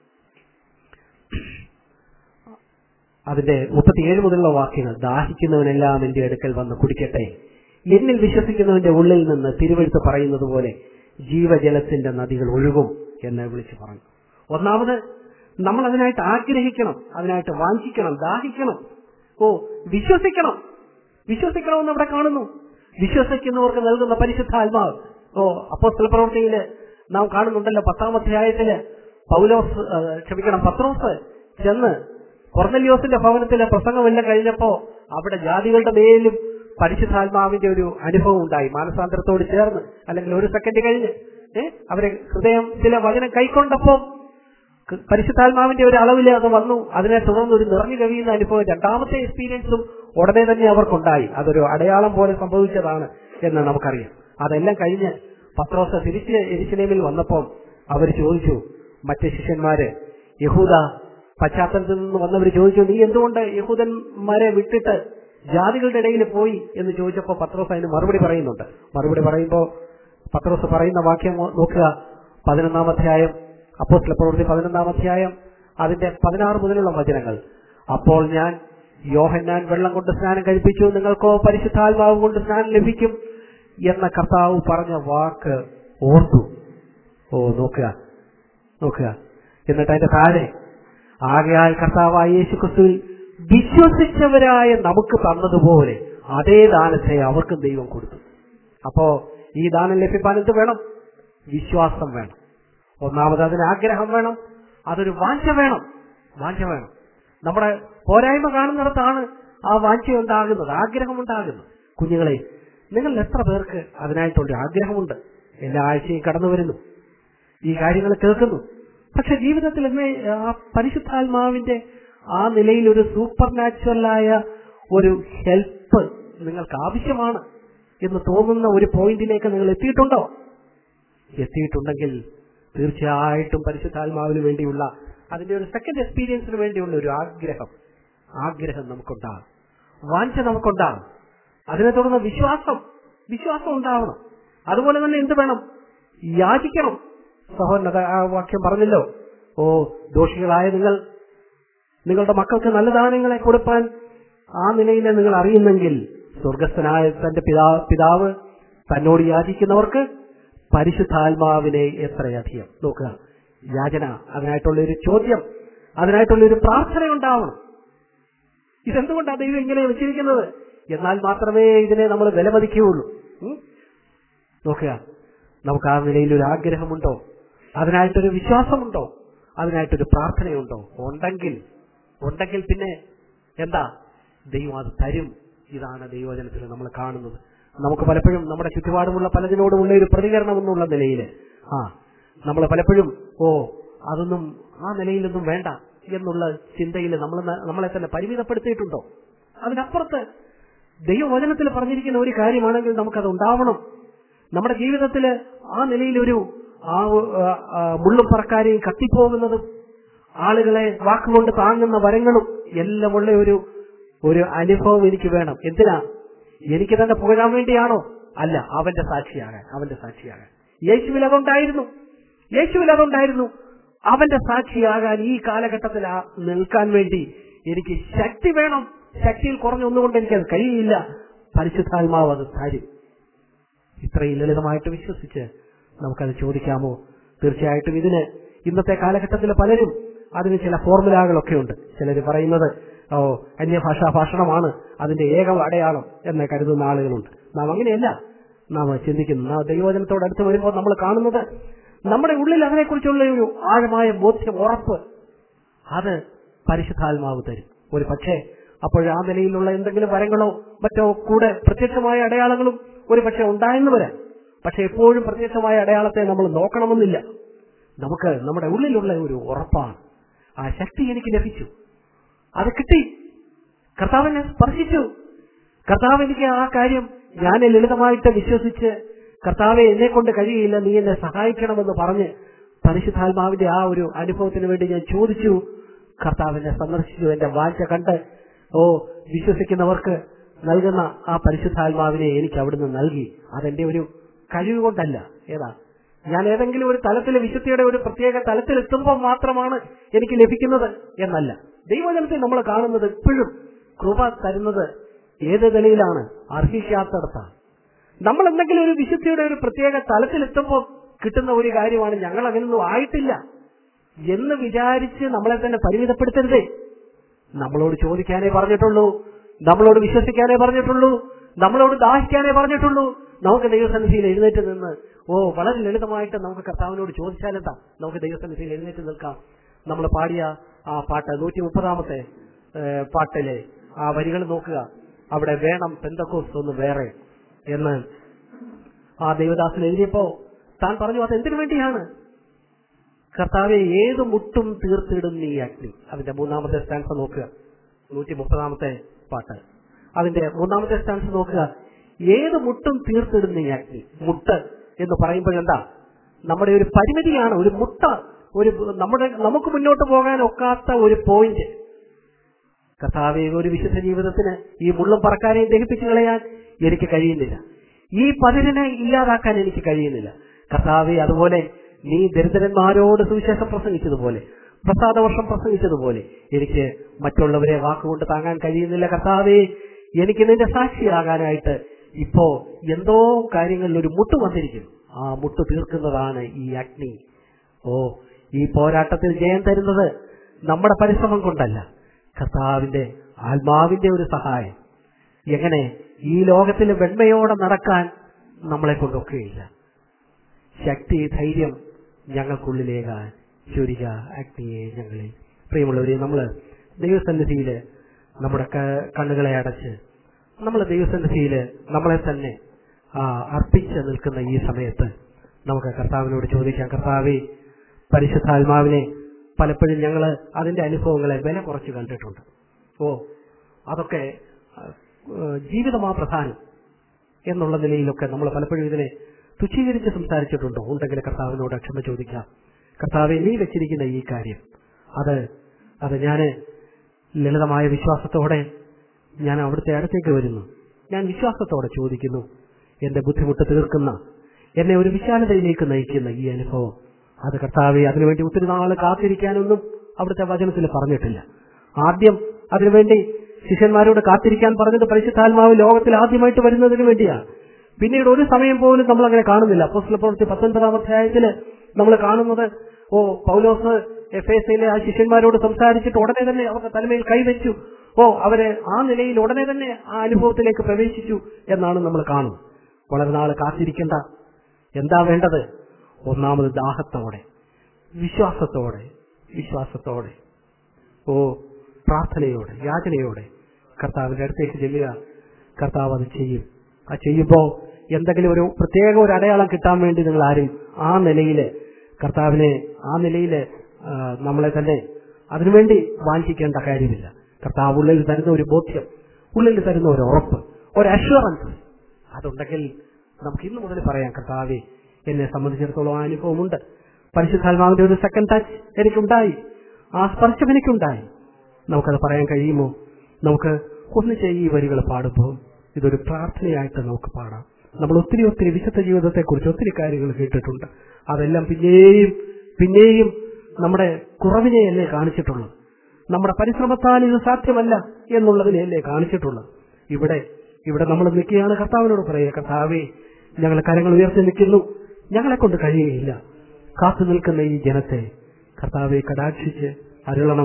അതിന്റെ മുപ്പത്തിയേഴ് മുതലുള്ള വാക്യങ്ങൾ ദാഹിക്കുന്നവനെല്ലാം എന്റെ അടുക്കൽ വന്ന് കുടിക്കട്ടെ എന്നിൽ വിശ്വസിക്കുന്നവന്റെ ഉള്ളിൽ നിന്ന് തിരുവെഴുത്ത് പറയുന്നത് പോലെ ജീവജലത്തിന്റെ നദികൾ ഒഴുകും എന്ന് വിളിച്ചു പറഞ്ഞു ഒന്നാമത് നമ്മൾ അതിനായിട്ട് ആഗ്രഹിക്കണം അതിനായിട്ട് വാഞ്ചിക്കണം ദാഹിക്കണം ഓ വിശ്വസിക്കണം വിശ്വസിക്കണമെന്ന് അവിടെ കാണുന്നു വിശ്വസിക്കുന്നവർക്ക് നൽകുന്ന പരിശുദ്ധാത്മാവ് ഓ അപ്പോസ്തല പ്രവൃത്തിയില് നാം കാണുന്നുണ്ടല്ലോ പത്താം അധ്യായത്തില് പൗലോസ് ആ, ക്ഷമിക്കണം പത്രോസ് ചെന്ന് കൊർന്നല്യോസിന്റെ ഭവനത്തിലെ പ്രസംഗമെല്ലാം കഴിഞ്ഞപ്പോ അവിടെ ജാതികളുടെ മേലും പരിശുദ്ധാത്മാവിന്റെ ഒരു അനുഭവം ഉണ്ടായി മാനസാന്തരത്തോട് ചേർന്ന് അല്ലെങ്കിൽ ഒരു സെക്കൻഡ് കഴിഞ്ഞ് ഏ അവരെ ഹൃദയം ചില വചനം കൈക്കൊണ്ടപ്പോ ക- പരിശുദ്ധാത്മാവിന്റെ ഒരു അളവിൽ അത് വന്നു അതിനെ തുടർന്ന് ഒരു നിറഞ്ഞു കവിയുന്ന അനുഭവം രണ്ടാമത്തെ എക്സ്പീരിയൻസും ഉടനെ തന്നെ അവർക്കുണ്ടായി അതൊരു അടയാളം പോലെ സംഭവിച്ചതാണ് എന്ന് നമുക്കറിയാം അതെല്ലാം കഴിഞ്ഞ് പത്രോസ് തിരിച്ച് എരിശിലേമിൽ വന്നപ്പോൾ അവർ ചോദിച്ചു മറ്റ് ശിഷ്യന്മാര് യഹൂദ പശ്ചാത്തലത്തിൽ നിന്ന് വന്നവർ ചോദിച്ചു നീ എന്തുകൊണ്ട് യഹൂദന്മാരെ വിട്ടിട്ട് ജാതികളുടെ ഇടയിൽ പോയി എന്ന് ചോദിച്ചപ്പോൾ പത്രോസ് അതിന് മറുപടി പറയുന്നുണ്ട് മറുപടി പറയുമ്പോൾ പത്രോസ് പറയുന്ന വാക്യം നോക്കുക പതിനൊന്നാം അധ്യായം അപ്പോസ്തല പ്രവൃത്തി പതിനൊന്നാം അധ്യായം അതിന്റെ പതിനാറ് മുതലുള്ള വചനങ്ങൾ അപ്പോൾ ഞാൻ യോഹന്നാൻ വെള്ളം കൊണ്ട് സ്നാനം കഴിപ്പിച്ചു നിങ്ങൾക്കോ പരിശുദ്ധാത്മാവ് കൊണ്ട് സ്നാനം ലഭിക്കും എന്ന കർത്താവ് പറഞ്ഞ വാക്ക് ഓർത്തു ഓ നോക്കുക നോക്കുക എന്നിട്ട് അതിന്റെ താഴെ ആകയാൽ കർത്താവായ യേശു ക്രിസ്തുവിൽ വിശ്വസിച്ചവരായ നമുക്ക് തന്നതുപോലെ അതേ ദാനത്തെ അവർക്കും ദൈവം കൊടുത്തു അപ്പോ ഈ ദാനം ലഭിക്കാൻ എന്ത് വേണം വിശ്വാസം വേണം ഒന്നാമത് അതിന് ആഗ്രഹം വേണം അതൊരു വാഞ്ച വേണം വാഞ്ച വേണം നമ്മുടെ പോരായ്മ കാണുന്നിടത്താണ് ആ വാഞ്ച ഉണ്ടാകുന്നത് ആഗ്രഹം ഉണ്ടാകുന്നത് കുഞ്ഞുങ്ങളെ നിങ്ങൾ എത്ര പേർക്ക് അതിനായിട്ടുള്ള ആഗ്രഹമുണ്ട് എല്ലാ ആഴ്ചയും കടന്നു വരുന്നു ഈ കാര്യങ്ങൾ കേൾക്കുന്നു പക്ഷെ ജീവിതത്തിൽ എന്നെ ആ പരിശുദ്ധാത്മാവിന്റെ ആ നിലയിൽ ഒരു സൂപ്പർ നാച്ചുറലായ ഒരു ഹെൽപ്പ് നിങ്ങൾക്ക് ആവശ്യമാണ് എന്ന് തോന്നുന്ന ഒരു പോയിന്റിലേക്ക് നിങ്ങൾ എത്തിയിട്ടുണ്ടോ എത്തിയിട്ടുണ്ടെങ്കിൽ തീർച്ചയായിട്ടും പരിശുദ്ധാത്മാവിന് വേണ്ടിയുള്ള അതിന്റെ ഒരു സെക്കൻഡ് എക്സ്പീരിയൻസിന് വേണ്ടിയുള്ള ഒരു ആഗ്രഹം ആഗ്രഹം നമുക്കുണ്ടാകും വാഞ്ച നമുക്കുണ്ടാകും അതിനെ തുടർന്ന് വിശ്വാസം വിശ്വാസം ഉണ്ടാവണം അതുപോലെ തന്നെ എന്ത് വേണം യാചിക്കണം സഹോദരൻ ആ വാക്യം പറഞ്ഞല്ലോ ഓ ദോഷികളായ നിങ്ങൾ നിങ്ങളുടെ മക്കൾക്ക് നല്ല ദാനങ്ങളെ കൊടുപ്പാൻ ആ നിലയിൽ നിങ്ങൾ അറിയുന്നെങ്കിൽ സ്വർഗസ്ഥനായ തന്റെ പിതാ പിതാവ് തന്നോട് യാചിക്കുന്നവർക്ക് പരിശുദ്ധാത്മാവിനെ എത്രയധികം നോക്കുക യാചന അതിനായിട്ടുള്ള ഒരു ചോദ്യം അതിനായിട്ടുള്ള ഒരു പ്രാർത്ഥന ഉണ്ടാവണം ഇതെന്തുകൊണ്ടാണ് ദൈവം ഇങ്ങനെ വെച്ചിരിക്കുന്നത് എന്നാൽ മാത്രമേ ഇതിനെ നമ്മൾ വിലമതിക്കുകയുള്ളൂ ഉം? നോക്കുക നമുക്ക് ആ നിലയിൽ ഒരു ആഗ്രഹമുണ്ടോ അതിനായിട്ടൊരു വിശ്വാസമുണ്ടോ അതിനായിട്ടൊരു പ്രാർത്ഥനയുണ്ടോ ഉണ്ടെങ്കിൽ ഉണ്ടെങ്കിൽ പിന്നെ എന്താ ദൈവം അത് തരും ഇതാണ് ദൈവവചനത്തിൽ നമ്മൾ കാണുന്നത് നമുക്ക് പലപ്പോഴും നമ്മുടെ ചുറ്റുപാടുമുള്ള പലതിനോടുമുള്ള ഒരു പ്രതികരണം എന്നുള്ള നിലയിൽ ആ നമ്മൾ പലപ്പോഴും ഓ അതൊന്നും ആ നിലയിലൊന്നും വേണ്ട എന്നുള്ള ചിന്തയിൽ നമ്മൾ നമ്മളെ തന്നെ പരിമിതപ്പെടുത്തിയിട്ടുണ്ടോ അതിനപ്പുറത്ത് ദൈവവചനത്തിൽ പറഞ്ഞിരിക്കുന്ന ഒരു കാര്യമാണെങ്കിൽ നമുക്കത് ഉണ്ടാവണം നമ്മുടെ ജീവിതത്തിൽ ആ നിലയിലൊരു ആ ആ, ആ, മുള്ളും പറക്കാരെയും കത്തിപ്പോകുന്നതും ആളുകളെ വാക്കുകൊണ്ട് താങ്ങുന്ന വരങ്ങളും എല്ലാം ഉള്ള ഒരു ഒരു അനുഭവം എനിക്ക് വേണം എന്തിനാ എനിക്ക് തന്നെ പുകഴാൻ വേണ്ടിയാണോ അല്ല അവന്റെ സാക്ഷിയാകാൻ അവന്റെ സാക്ഷിയാകാൻ യേശുവിൽ അതുണ്ടായിരുന്നു യേശുവിൽ അതുണ്ടായിരുന്നു അവന്റെ സാക്ഷിയാകാൻ ഈ കാലഘട്ടത്തിൽ ആ നിൽക്കാൻ വേണ്ടി എനിക്ക് ശക്തി വേണം ശക്തിയിൽ കുറഞ്ഞൊന്നുകൊണ്ട് എനിക്കത് കഴിയില്ല പരിശുദ്ധാത്മാവ് അത് തരും ഇത്രയും ലളിതമായിട്ട് വിശ്വസിച്ച് നമുക്കത് ചോദിക്കാമോ തീർച്ചയായിട്ടും ഇതിന് ഇന്നത്തെ കാലഘട്ടത്തിൽ പലരും അതിന് ചില ഫോർമുലകളൊക്കെ ഉണ്ട് ചിലർ പറയുന്നത് ഓ അന്യഭാഷാ ഭാഷണമാണ് അതിന്റെ ഏക അടയാളം എന്ന് കരുതുന്ന ആളുകളുണ്ട് നാം അങ്ങനെയല്ല നാം ചിന്തിക്കുന്നു നാം ദൈവജനത്തോട് അടുത്ത് വരുമ്പോൾ നമ്മൾ കാണുന്നത് നമ്മുടെ ഉള്ളിൽ അതിനെക്കുറിച്ചുള്ള ഒരു ആഴമായ ബോധ്യം ഉറപ്പ് അത് പരിശുദ്ധാത്മാവ് തരും ഒരു പക്ഷേ അപ്പോൾ ആ നിലയിലുള്ള എന്തെങ്കിലും വരങ്ങളോ മറ്റോ കൂടെ പ്രത്യക്ഷമായ അടയാളങ്ങളും ഒരു പക്ഷെ ഉണ്ടായെന്ന് വരാം പക്ഷെ എപ്പോഴും പ്രത്യക്ഷമായ അടയാളത്തെ നമ്മൾ നോക്കണമെന്നില്ല നമുക്ക് നമ്മുടെ ഉള്ളിലുള്ള ഒരു ഉറപ്പാണ് ആ ശക്തി എനിക്ക് ലഭിച്ചു അത് കിട്ടി കർത്താവിനെ സ്പർശിച്ചു കർത്താവ് എനിക്ക് ആ കാര്യം ഞാൻ ലളിതമായിട്ട് വിശ്വസിച്ച് കർത്താവെ എന്നെ കൊണ്ട് കഴിയില്ല നീ എന്നെ സഹായിക്കണമെന്ന് പറഞ്ഞ് പരിശുദ്ധാത്മാവിന്റെ ആ ഒരു അനുഭവത്തിന് വേണ്ടി ഞാൻ ചോദിച്ചു കർത്താവിനെ സന്ദർശിച്ചു എന്റെ വാഞ്ച കണ്ട് ഓ വിശ്വസിക്കുന്നവർക്ക് നൽകുന്ന ആ പരിശുദ്ധാത്മാവിനെ എനിക്ക് അവിടുന്ന് നൽകി അതെന്റെ ഒരു കഴിവ് കൊണ്ടല്ല ഏതാ ഞാൻ ഏതെങ്കിലും ഒരു തലത്തിലെ വിശുദ്ധിയുടെ ഒരു പ്രത്യേക തലത്തിൽ എത്തുമ്പോൾ മാത്രമാണ് എനിക്ക് ലഭിക്കുന്നത് എന്നല്ല ദൈവജനത്തെ നമ്മൾ കാണുന്നത് എപ്പോഴും കൃപ തരുന്നത് ഏത് നിലയിലാണ് അർഹിക്കാത്തടത്താണ് നമ്മൾ എന്തെങ്കിലും ഒരു വിശുദ്ധിയുടെ ഒരു പ്രത്യേക തലത്തിലെത്തുമ്പോൾ കിട്ടുന്ന ഒരു കാര്യമാണ് ഞങ്ങൾ അങ്ങനൊന്നും ആയിട്ടില്ല എന്ന് വിചാരിച്ച് നമ്മളെ തന്നെ പരിമിതപ്പെടുത്തരുതേ നമ്മളോട് ചോദിക്കാനേ പറഞ്ഞിട്ടുള്ളൂ നമ്മളോട് വിശ്വസിക്കാനേ പറഞ്ഞിട്ടുള്ളൂ നമ്മളോട് ദാഹിക്കാനേ പറഞ്ഞിട്ടുള്ളൂ നമുക്ക് ദൈവസന്നിധിയിൽ എഴുന്നേറ്റ് നിന്ന് ഓ വളരെ ലളിതമായിട്ട് നമുക്ക് കർത്താവിനോട് ചോദിച്ചാലെന്താ നമുക്ക് ദൈവസന്നിധിയിൽ എഴുന്നേറ്റ് നിൽക്കാം നമ്മൾ പാടിയ ആ പാട്ട് നൂറ്റി മുപ്പതാമത്തെ പാട്ടിലെ ആ വരികൾ നോക്കുക അവിടെ വേണം പെന്തക്കോസ് ഒന്ന് വേറെ എന്ന് ആ ദേവദാസൻ എഴുതിയപ്പോ താൻ പറഞ്ഞു അത് എന്തിനു വേണ്ടിയാണ് കർത്താവെ ഏത് മുട്ടും തീർത്തിടും നീ അഗ്നി അതിന്റെ മൂന്നാമത്തെ സ്റ്റാൻസ് നോക്കുക നൂറ്റി മുപ്പതാമത്തെ പാട്ട് അതിന്റെ മൂന്നാമത്തെ സ്റ്റാൻസ് നോക്കുക ഏത് മുട്ടും തീർത്തിടും നീ അഗ്നി മുട്ട് എന്ന് പറയുമ്പോഴെന്താ നമ്മുടെ ഒരു പരിമിതിയാണ് ഒരു മുട്ട ഒരു നമ്മുടെ നമുക്ക് മുന്നോട്ട് പോകാൻ ഒക്കാത്ത ഒരു പോയിന്റ് കർത്താവെ ഒരു വിശുദ്ധ ജീവിതത്തിന് ഈ മുള്ളും പറക്കാനെയും ദഹിപ്പിച്ചു കളയാൻ എനിക്ക് കഴിയുന്നില്ല ഈ പതിരിനെ ഇല്ലാതാക്കാൻ എനിക്ക് കഴിയുന്നില്ല കർത്താവെ അതുപോലെ നീ ദരിദ്രന്മാരോട് സുവിശേഷം പ്രസംഗിച്ചതുപോലെ പ്രസാദവർഷം പ്രസംഗിച്ചതുപോലെ എനിക്ക് മറ്റുള്ളവരെ വാക്കുകൊണ്ട് താങ്ങാൻ കഴിയുന്നില്ല കർത്താവെ എനിക്ക് നിന്റെ സാക്ഷിയാകാനായിട്ട് ഇപ്പോ എന്തോ കാര്യങ്ങളിൽ ഒരു മുട്ട് വന്നിരിക്കുന്നു ആ മുട്ട് തീർക്കുന്നതാണ് ഈ അഗ്നി ഓ ഈ പോരാട്ടത്തിൽ ജയം തരുന്നത് നമ്മുടെ പരിശ്രമം കൊണ്ടല്ല കർത്താവിന്റെ ആത്മാവിന്റെ ഒരു സഹായം എങ്ങനെ ഈ ലോകത്തിൽ വെണ്മയോടെ നടക്കാൻ നമ്മളെ കൊണ്ടൊക്കെയില്ല ശക്തി ധൈര്യം ഞങ്ങൾക്കുള്ളിലേകാൻ ചൊരിക അഗ്നിയെ ഞങ്ങളെ പ്രിയമുള്ളവരെ നമ്മൾ ദൈവസന്നിധിയിൽ നമ്മുടെ കണ്ണുകളെ അടച്ച് നമ്മൾ ദൈവസന്നിധിയിൽ നമ്മളെ തന്നെ അർപ്പിച്ച് നിൽക്കുന്ന ഈ സമയത്ത് നമുക്ക് കർത്താവിനോട് ചോദിക്കാം കർത്താവെ പരിശുദ്ധാത്മാവിനെ പലപ്പോഴും ഞങ്ങൾ അതിന്റെ അനുഭവങ്ങളെ വില കുറച്ച് കണ്ടിട്ടുണ്ട് ഓ അതൊക്കെ ജീവിതമാ പ്രധാനം എന്നുള്ള നിലയിലൊക്കെ നമ്മൾ പലപ്പോഴും ഇതിനെ തുച്ഛീകരിച്ച് സംസാരിച്ചിട്ടുണ്ടോ ഉണ്ടെങ്കിൽ കർത്താവിനോട് ക്ഷമ ചോദിക്കാം കർത്താവെ നീ വെച്ചിരിക്കുന്ന ഈ കാര്യം അത് അത് ഞാൻ ലളിതമായ വിശ്വാസത്തോടെ ഞാൻ അവിടുത്തെ അടുത്തേക്ക് വരുന്നു ഞാൻ വിശ്വാസത്തോടെ ചോദിക്കുന്നു എന്റെ ബുദ്ധിമുട്ട് തീർക്കുന്ന എന്നെ ഒരു വിശാലതയിലേക്ക് നയിക്കുന്ന ഈ അനുഭവം അത് കർത്താവെ അതിനുവേണ്ടി ഒത്തിരി നാൾ കാത്തിരിക്കാനൊന്നും അവിടുത്തെ വചനത്തിൽ പറഞ്ഞിട്ടില്ല ആദ്യം അതിനുവേണ്ടി ശിഷ്യന്മാരോട് കാത്തിരിക്കാൻ പറഞ്ഞത് പരിശുദ്ധാത്മാവ് ലോകത്തിൽ ആദ്യമായിട്ട് വരുന്നതിന് വേണ്ടിയാണ് പിന്നീട് ഒരു സമയം പോലും നമ്മൾ അങ്ങനെ കാണുന്നില്ല അപ്പോസ്തല പ്രവൃത്തി പത്തൊൻപതാം അധ്യായത്തില് നമ്മൾ കാണുന്നത് ഓ പൗലോസ് എഫ് എസ് യിലെ ആ ശിഷ്യന്മാരോട് സംസാരിച്ചിട്ട് ഉടനെ തന്നെ അവരുടെ തലമേൽ കൈവച്ചു ഓ അവരെ ആ നിലയിൽ ഉടനെ തന്നെ ആ അനുഭവത്തിലേക്ക് പ്രവേശിച്ചു എന്നാണ് നമ്മൾ കാണുന്നത് വളരെ നാൾ കാത്തിരിക്കേണ്ട എന്താ വേണ്ടത് ഒന്നാമത് ദാഹത്തോടെ വിശ്വാസത്തോടെ വിശ്വാസത്തോടെ ഓ പ്രാർത്ഥനയോടെ യാചനയോടെ കർത്താവിന്റെ അടുത്തേക്ക് ചെല്ലുക കർത്താവ് അത് ചെയ്യും ആ ചെയ്യുമ്പോൾ എന്തെങ്കിലും ഒരു പ്രത്യേക ഒരു അടയാളം കിട്ടാൻ വേണ്ടി നിങ്ങൾ ആരും ആ നിലയിൽ കർത്താവിനെ ആ നിലയിൽ നമ്മളെ തന്നെ അതിനുവേണ്ടി വാഞ്ചിക്കേണ്ട കാര്യമില്ല കർത്താവ് ഉള്ളിൽ തരുന്ന ഒരു ബോധ്യം ഉള്ളിൽ തരുന്ന ഒരു ഉറപ്പ് ഒരു അഷ്വറൻസ് അതുണ്ടെങ്കിൽ നമുക്ക് ഇന്നു മുതൽ പറയാം കർത്താവെ എന്നെ സംബന്ധിച്ചിടത്തോളം ആ അനുഭവമുണ്ട് പരിശുദ്ധാത്മാവിന്റെ ഒരു സെക്കൻഡ് ടച്ച് എനിക്കുണ്ടായി ആ സ്പർശം എനിക്കുണ്ടായി നമുക്കത് പറയാൻ കഴിയുമോ നമുക്ക് ഒന്നിച്ച് ഈ വരികൾ പാടുമ്പോൾ ഇതൊരു പ്രാർത്ഥനയായിട്ട് നമുക്ക് പാടാം നമ്മൾ ഒത്തിരി ഒത്തിരി വിശുദ്ധ ജീവിതത്തെക്കുറിച്ച് ഒത്തിരി കാര്യങ്ങൾ കേട്ടിട്ടുണ്ട് അതെല്ലാം പിന്നെയും പിന്നെയും നമ്മുടെ കുറവിനെയല്ലേ കാണിച്ചിട്ടുള്ളത് നമ്മുടെ പരിശ്രമത്താൽ ഇത് സാധ്യമല്ല എന്നുള്ളതിനെയല്ലേ കാണിച്ചിട്ടുള്ളത് ഇവിടെ ഇവിടെ നമ്മൾ നിൽക്കുകയാണ് കർത്താവിനോട് പറയുക കർത്താവേ ഞങ്ങൾ കരങ്ങൾ ഉയർത്തി നിൽക്കുന്നു ഞങ്ങളെ കൊണ്ട് കഴിയുകയില്ല കാത്തു നിൽക്കുന്ന ഈ ജനത്തെ കർത്താവെ കടാക്ഷിച്ച് അരുളണം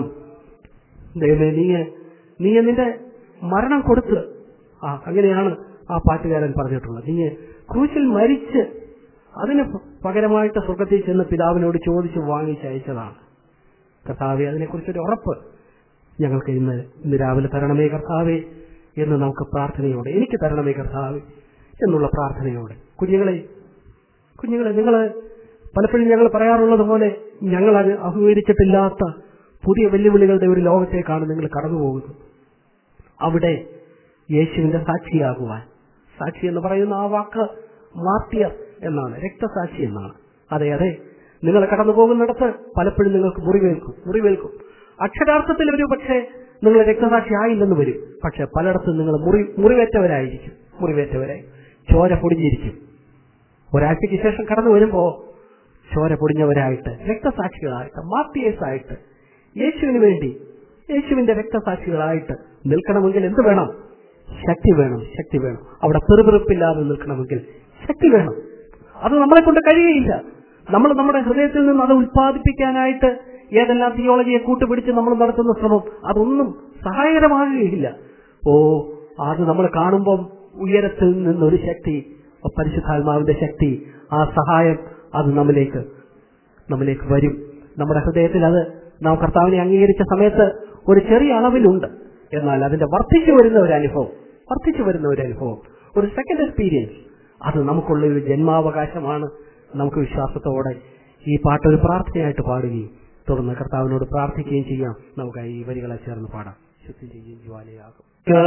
ദൈവമേ നീ നീ നിന്റെ മരണം കൊടുത്ത് ആ അങ്ങനെയാണ് ആ പാട്ടുകാരൻ പറഞ്ഞിട്ടുള്ളത് നീ ക്രൂശിൽ മരിച്ച് അതിന് പകരമായിട്ട് സ്വർഗത്തിൽ ചെന്ന് പിതാവിനോട് ചോദിച്ച് വാങ്ങിച്ചയച്ചതാണ് കർത്താവെ അതിനെക്കുറിച്ചൊരു ഉറപ്പ് ഞങ്ങൾക്ക് ഇന്ന് ഇന്ന് രാവിലെ തരണമേ കർത്താവെ എന്ന് നമുക്ക് പ്രാർത്ഥനയോടെ എനിക്ക് തരണമേ കർത്താവെ എന്നുള്ള പ്രാർത്ഥനയോടെ കുഞ്ഞുങ്ങളെ കുഞ്ഞുങ്ങളെ നിങ്ങൾ പലപ്പോഴും ഞങ്ങൾ പറയാറുള്ളത് പോലെ ഞങ്ങൾ അത് അഭിമുഖീകരിച്ചിട്ടില്ലാത്ത പുതിയ വെല്ലുവിളികളുടെ ഒരു ലോകത്തേക്കാണ് നിങ്ങൾ കടന്നു പോകുന്നത് അവിടെ യേശുവിന്റെ സാക്ഷിയാകുവാൻ സാക്ഷി എന്ന് പറയുന്ന ആ വാക്ക് മാർട്ടിയർ എന്നാണ് രക്തസാക്ഷി എന്നാണ് അതെ അതെ നിങ്ങൾ കടന്നു പോകുന്നിടത്ത് പലപ്പോഴും നിങ്ങൾക്ക് മുറിവേൽക്കും മുറിവേൽക്കും അക്ഷരാർത്ഥത്തിൽ ഒരു പക്ഷേ നിങ്ങൾ രക്തസാക്ഷി ആയില്ലെന്ന് വരും പക്ഷെ പലയിടത്തും നിങ്ങൾ മുറി മുറിവേറ്റവരായിരിക്കും മുറിവേറ്റവരായി ചോര പൊടിഞ്ഞിരിക്കും ഒരാഴ്ചയ്ക്ക് ശേഷം കടന്നു വരുമ്പോ ചോര പൊടിഞ്ഞവരായിട്ട് രക്തസാക്ഷികളായിട്ട് മാർട്ടിയേഴ്സ് ആയിട്ട് യേശുവിന് വേണ്ടി യേശുവിന്റെ രക്തസാക്ഷികളായിട്ട് നിൽക്കണമെങ്കിൽ എന്ത് വേണം ശക്തി വേണം ശക്തി വേണം അവിടെ പെറുപെറുപ്പില്ലാതെ നിൽക്കണമെങ്കിൽ ശക്തി വേണം അത് നമ്മളെ കൊണ്ട് കഴിയുകയില്ല നമ്മൾ നമ്മുടെ ഹൃദയത്തിൽ നിന്ന് അത് ഉത്പാദിപ്പിക്കാനായിട്ട് ഏതെല്ലാം തിയോളജിയെ കൂട്ടുപിടിച്ച് നമ്മൾ നടത്തുന്ന ശ്രമം അതൊന്നും സഹായകരമാകുകയില്ല ഓ അത് നമ്മൾ കാണുമ്പം ഉയരത്തിൽ നിന്നൊരു ശക്തി പരിശുദ്ധാത്മാവിന്റെ ശക്തി ആ സഹായം അത് നമ്മിലേക്ക് നമ്മിലേക്ക് വരും നമ്മുടെ ഹൃദയത്തിൽ അത് നാം കർത്താവിനെ അംഗീകരിച്ച സമയത്ത് ഒരു ചെറിയ അളവിലുണ്ട് എന്നാൽ അതിന്റെ വർദ്ധിച്ചു വരുന്ന ഒരു അനുഭവം വർദ്ധിച്ചു വരുന്ന ഒരു അനുഭവം ഒരു സെക്കൻഡ് എക്സ്പീരിയൻസ് അത് നമുക്കുള്ള ഒരു ജന്മാവകാശമാണ് നമുക്ക് വിശ്വാസത്തോടെ ഈ പാട്ട് ഒരു പ്രാർത്ഥനയായിട്ട് പാടുകയും തുടർന്ന് കർത്താവിനോട് പ്രാർത്ഥിക്കുകയും ചെയ്യാം നമുക്ക് ഈ വരികളെ ചേർന്ന് പാടാം ശുദ്ധി ചെയ്യും ജ്വാലയാകും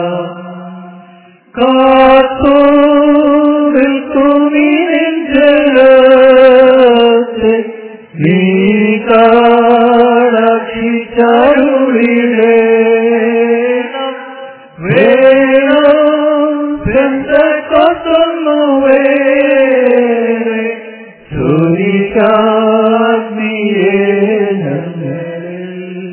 കാത്തു നിൽക്കുമീ നെഞ്ചകത്തെ നീ കാടക്ഷിച്ചരുളിടേണം വേണം പെന്തക്കൊത്തൊന്നു വേറെ സുരിക്കാഗ്നിയേ ഞങ്ങളിൽ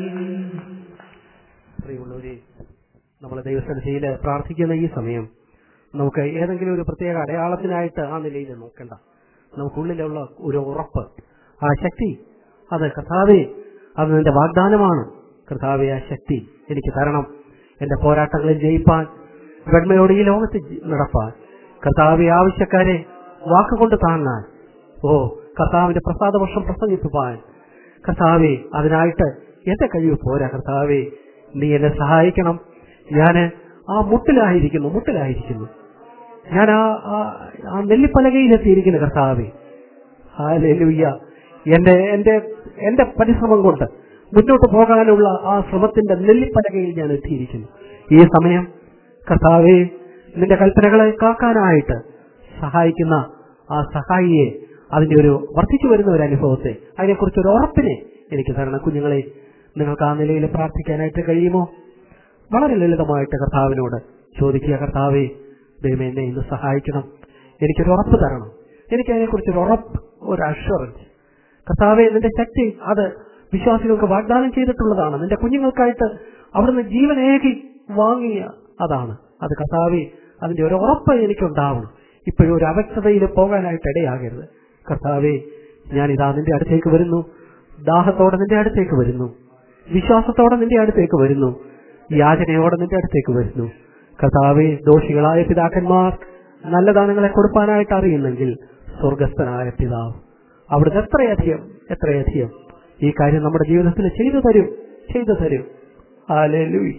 പ്രിയമുള്ളവരെ നമ്മൾ ദൈവസന്നിധിയിൽ പ്രാർത്ഥിക്കുന്ന ഈ സമയം നമുക്ക് ഏതെങ്കിലും ഒരു പ്രത്യേക അടയാളത്തിനായിട്ട് ആ നിലയിൽ നോക്കണ്ട നമുക്കുള്ളിലുള്ള ഒരു ഉറപ്പ് ആ ശക്തി അത് കർത്താവെ അത് നിന്റെ വാഗ്ദാനമാണ് കർത്താവെ ആ ശക്തി എനിക്ക് തരണം എന്റെ പോരാട്ടങ്ങളിൽ ജയിപ്പാൻ വെണ്മയോട് ഈ ലോകത്ത് ജി- നടപ്പാൻ കർത്താവെ ആവശ്യക്കാരെ വാക്കുകൊണ്ട് താങ്ങാൻ ഓ കർത്താവിന്റെ പ്രസാദവർഷം പ്രസംഗിപ്പാൻ കർത്താവെ അതിനായിട്ട് എന്റെ കഴിവ് പോരാ കർത്താവെ നീ എന്നെ സഹായിക്കണം ഞാന് ആ മുട്ടിലായിരിക്കുന്നു മുട്ടിലായിരിക്കുന്നു ഞാൻ ആ ആ- ആ നെല്ലിപ്പലകയിലെത്തിയിരിക്കുന്നു കർത്താവെ ഹാലൂയ്യ എന്റെ എന്റെ എന്റെ പരിശ്രമം കൊണ്ട് മുന്നോട്ട് പോകാനുള്ള ആ ശ്രമത്തിന്റെ നെല്ലിപ്പലകയിൽ ഞാൻ എത്തിയിരിക്കുന്നു ഈ സമയം കർത്താവെ നിന്റെ കൽപ്പനകളെ കാക്കാനായിട്ട് സഹായിക്കുന്ന ആ സഹായിയെ അതിന്റെ ഒരു വർദ്ധിച്ചു വരുന്ന ഒരു അനുഭവത്തെ അതിനെക്കുറിച്ച് ഒരു ഉറപ്പിനെ എനിക്ക് തരണം കുഞ്ഞുങ്ങളെ നിങ്ങൾക്ക് ആ നിലയിൽ പ്രാർത്ഥിക്കാനായിട്ട് കഴിയുമോ വളരെ ലളിതമായിട്ട് കർത്താവിനോട് ചോദിക്കുക കർത്താവെ ദൈവം എന്നെ ഇന്ന് സഹായിക്കണം എനിക്കൊരു ഉറപ്പ് തരണം എനിക്ക് അതിനെക്കുറിച്ചൊരു ഉറപ്പ് ഒരു അഷുറൻസ് കർത്താവെ നിന്റെ ശക്തി അത് വിശ്വാസികൾക്ക് വാഗ്ദാനം ചെയ്തിട്ടുള്ളതാണ് നിന്റെ കുഞ്ഞുങ്ങൾക്കായിട്ട് അവിടുന്ന് ജീവനേകി വാങ്ങിയ അതാണ് അത് കർത്താവെ അതിന്റെ ഒരു ഉറപ്പ് എനിക്കുണ്ടാവണം ഇപ്പോഴും ഒരു അവ്യക്തതയിൽ പോകാനായിട്ട് ഇടയാകരുത് കർത്താവെ ഞാനിതാ നിന്റെ അടുത്തേക്ക് വരുന്നു ദാഹത്തോടെ നിന്റെ അടുത്തേക്ക് വരുന്നു വിശ്വാസത്തോടെ നിന്റെ അടുത്തേക്ക് വരുന്നു യാചനയോടെ നിന്റെ അടുത്തേക്ക് വരുന്നു കർത്താവെ ദോഷികളായ പിതാക്കന്മാർ നല്ല ദാനങ്ങളെ കൊടുക്കാനായിട്ട് അറിയുന്നെങ്കിൽ സ്വർഗസ്ഥനായ പിതാവ് അവിടുന്ന് എത്രയധികം എത്രയധികം ഈ കാര്യം നമ്മുടെ ജീവിതത്തിൽ ചെയ്തു തരും ചെയ്തു തരും ഹാലൂയ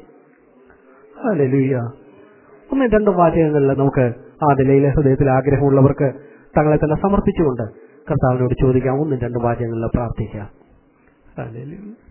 ഹാലൂയ ഒന്നും രണ്ടും വാചകങ്ങളിൽ നമുക്ക് ആ നിലയിലെ ഹൃദയത്തിൽ ആഗ്രഹമുള്ളവർക്ക് തങ്ങളെ തന്നെ സമർപ്പിച്ചുകൊണ്ട് കർത്താവിനോട് ചോദിക്കാം ഒന്നും രണ്ടും വാചകങ്ങളിൽ പ്രാർത്ഥിക്കാം ഹാലൂയ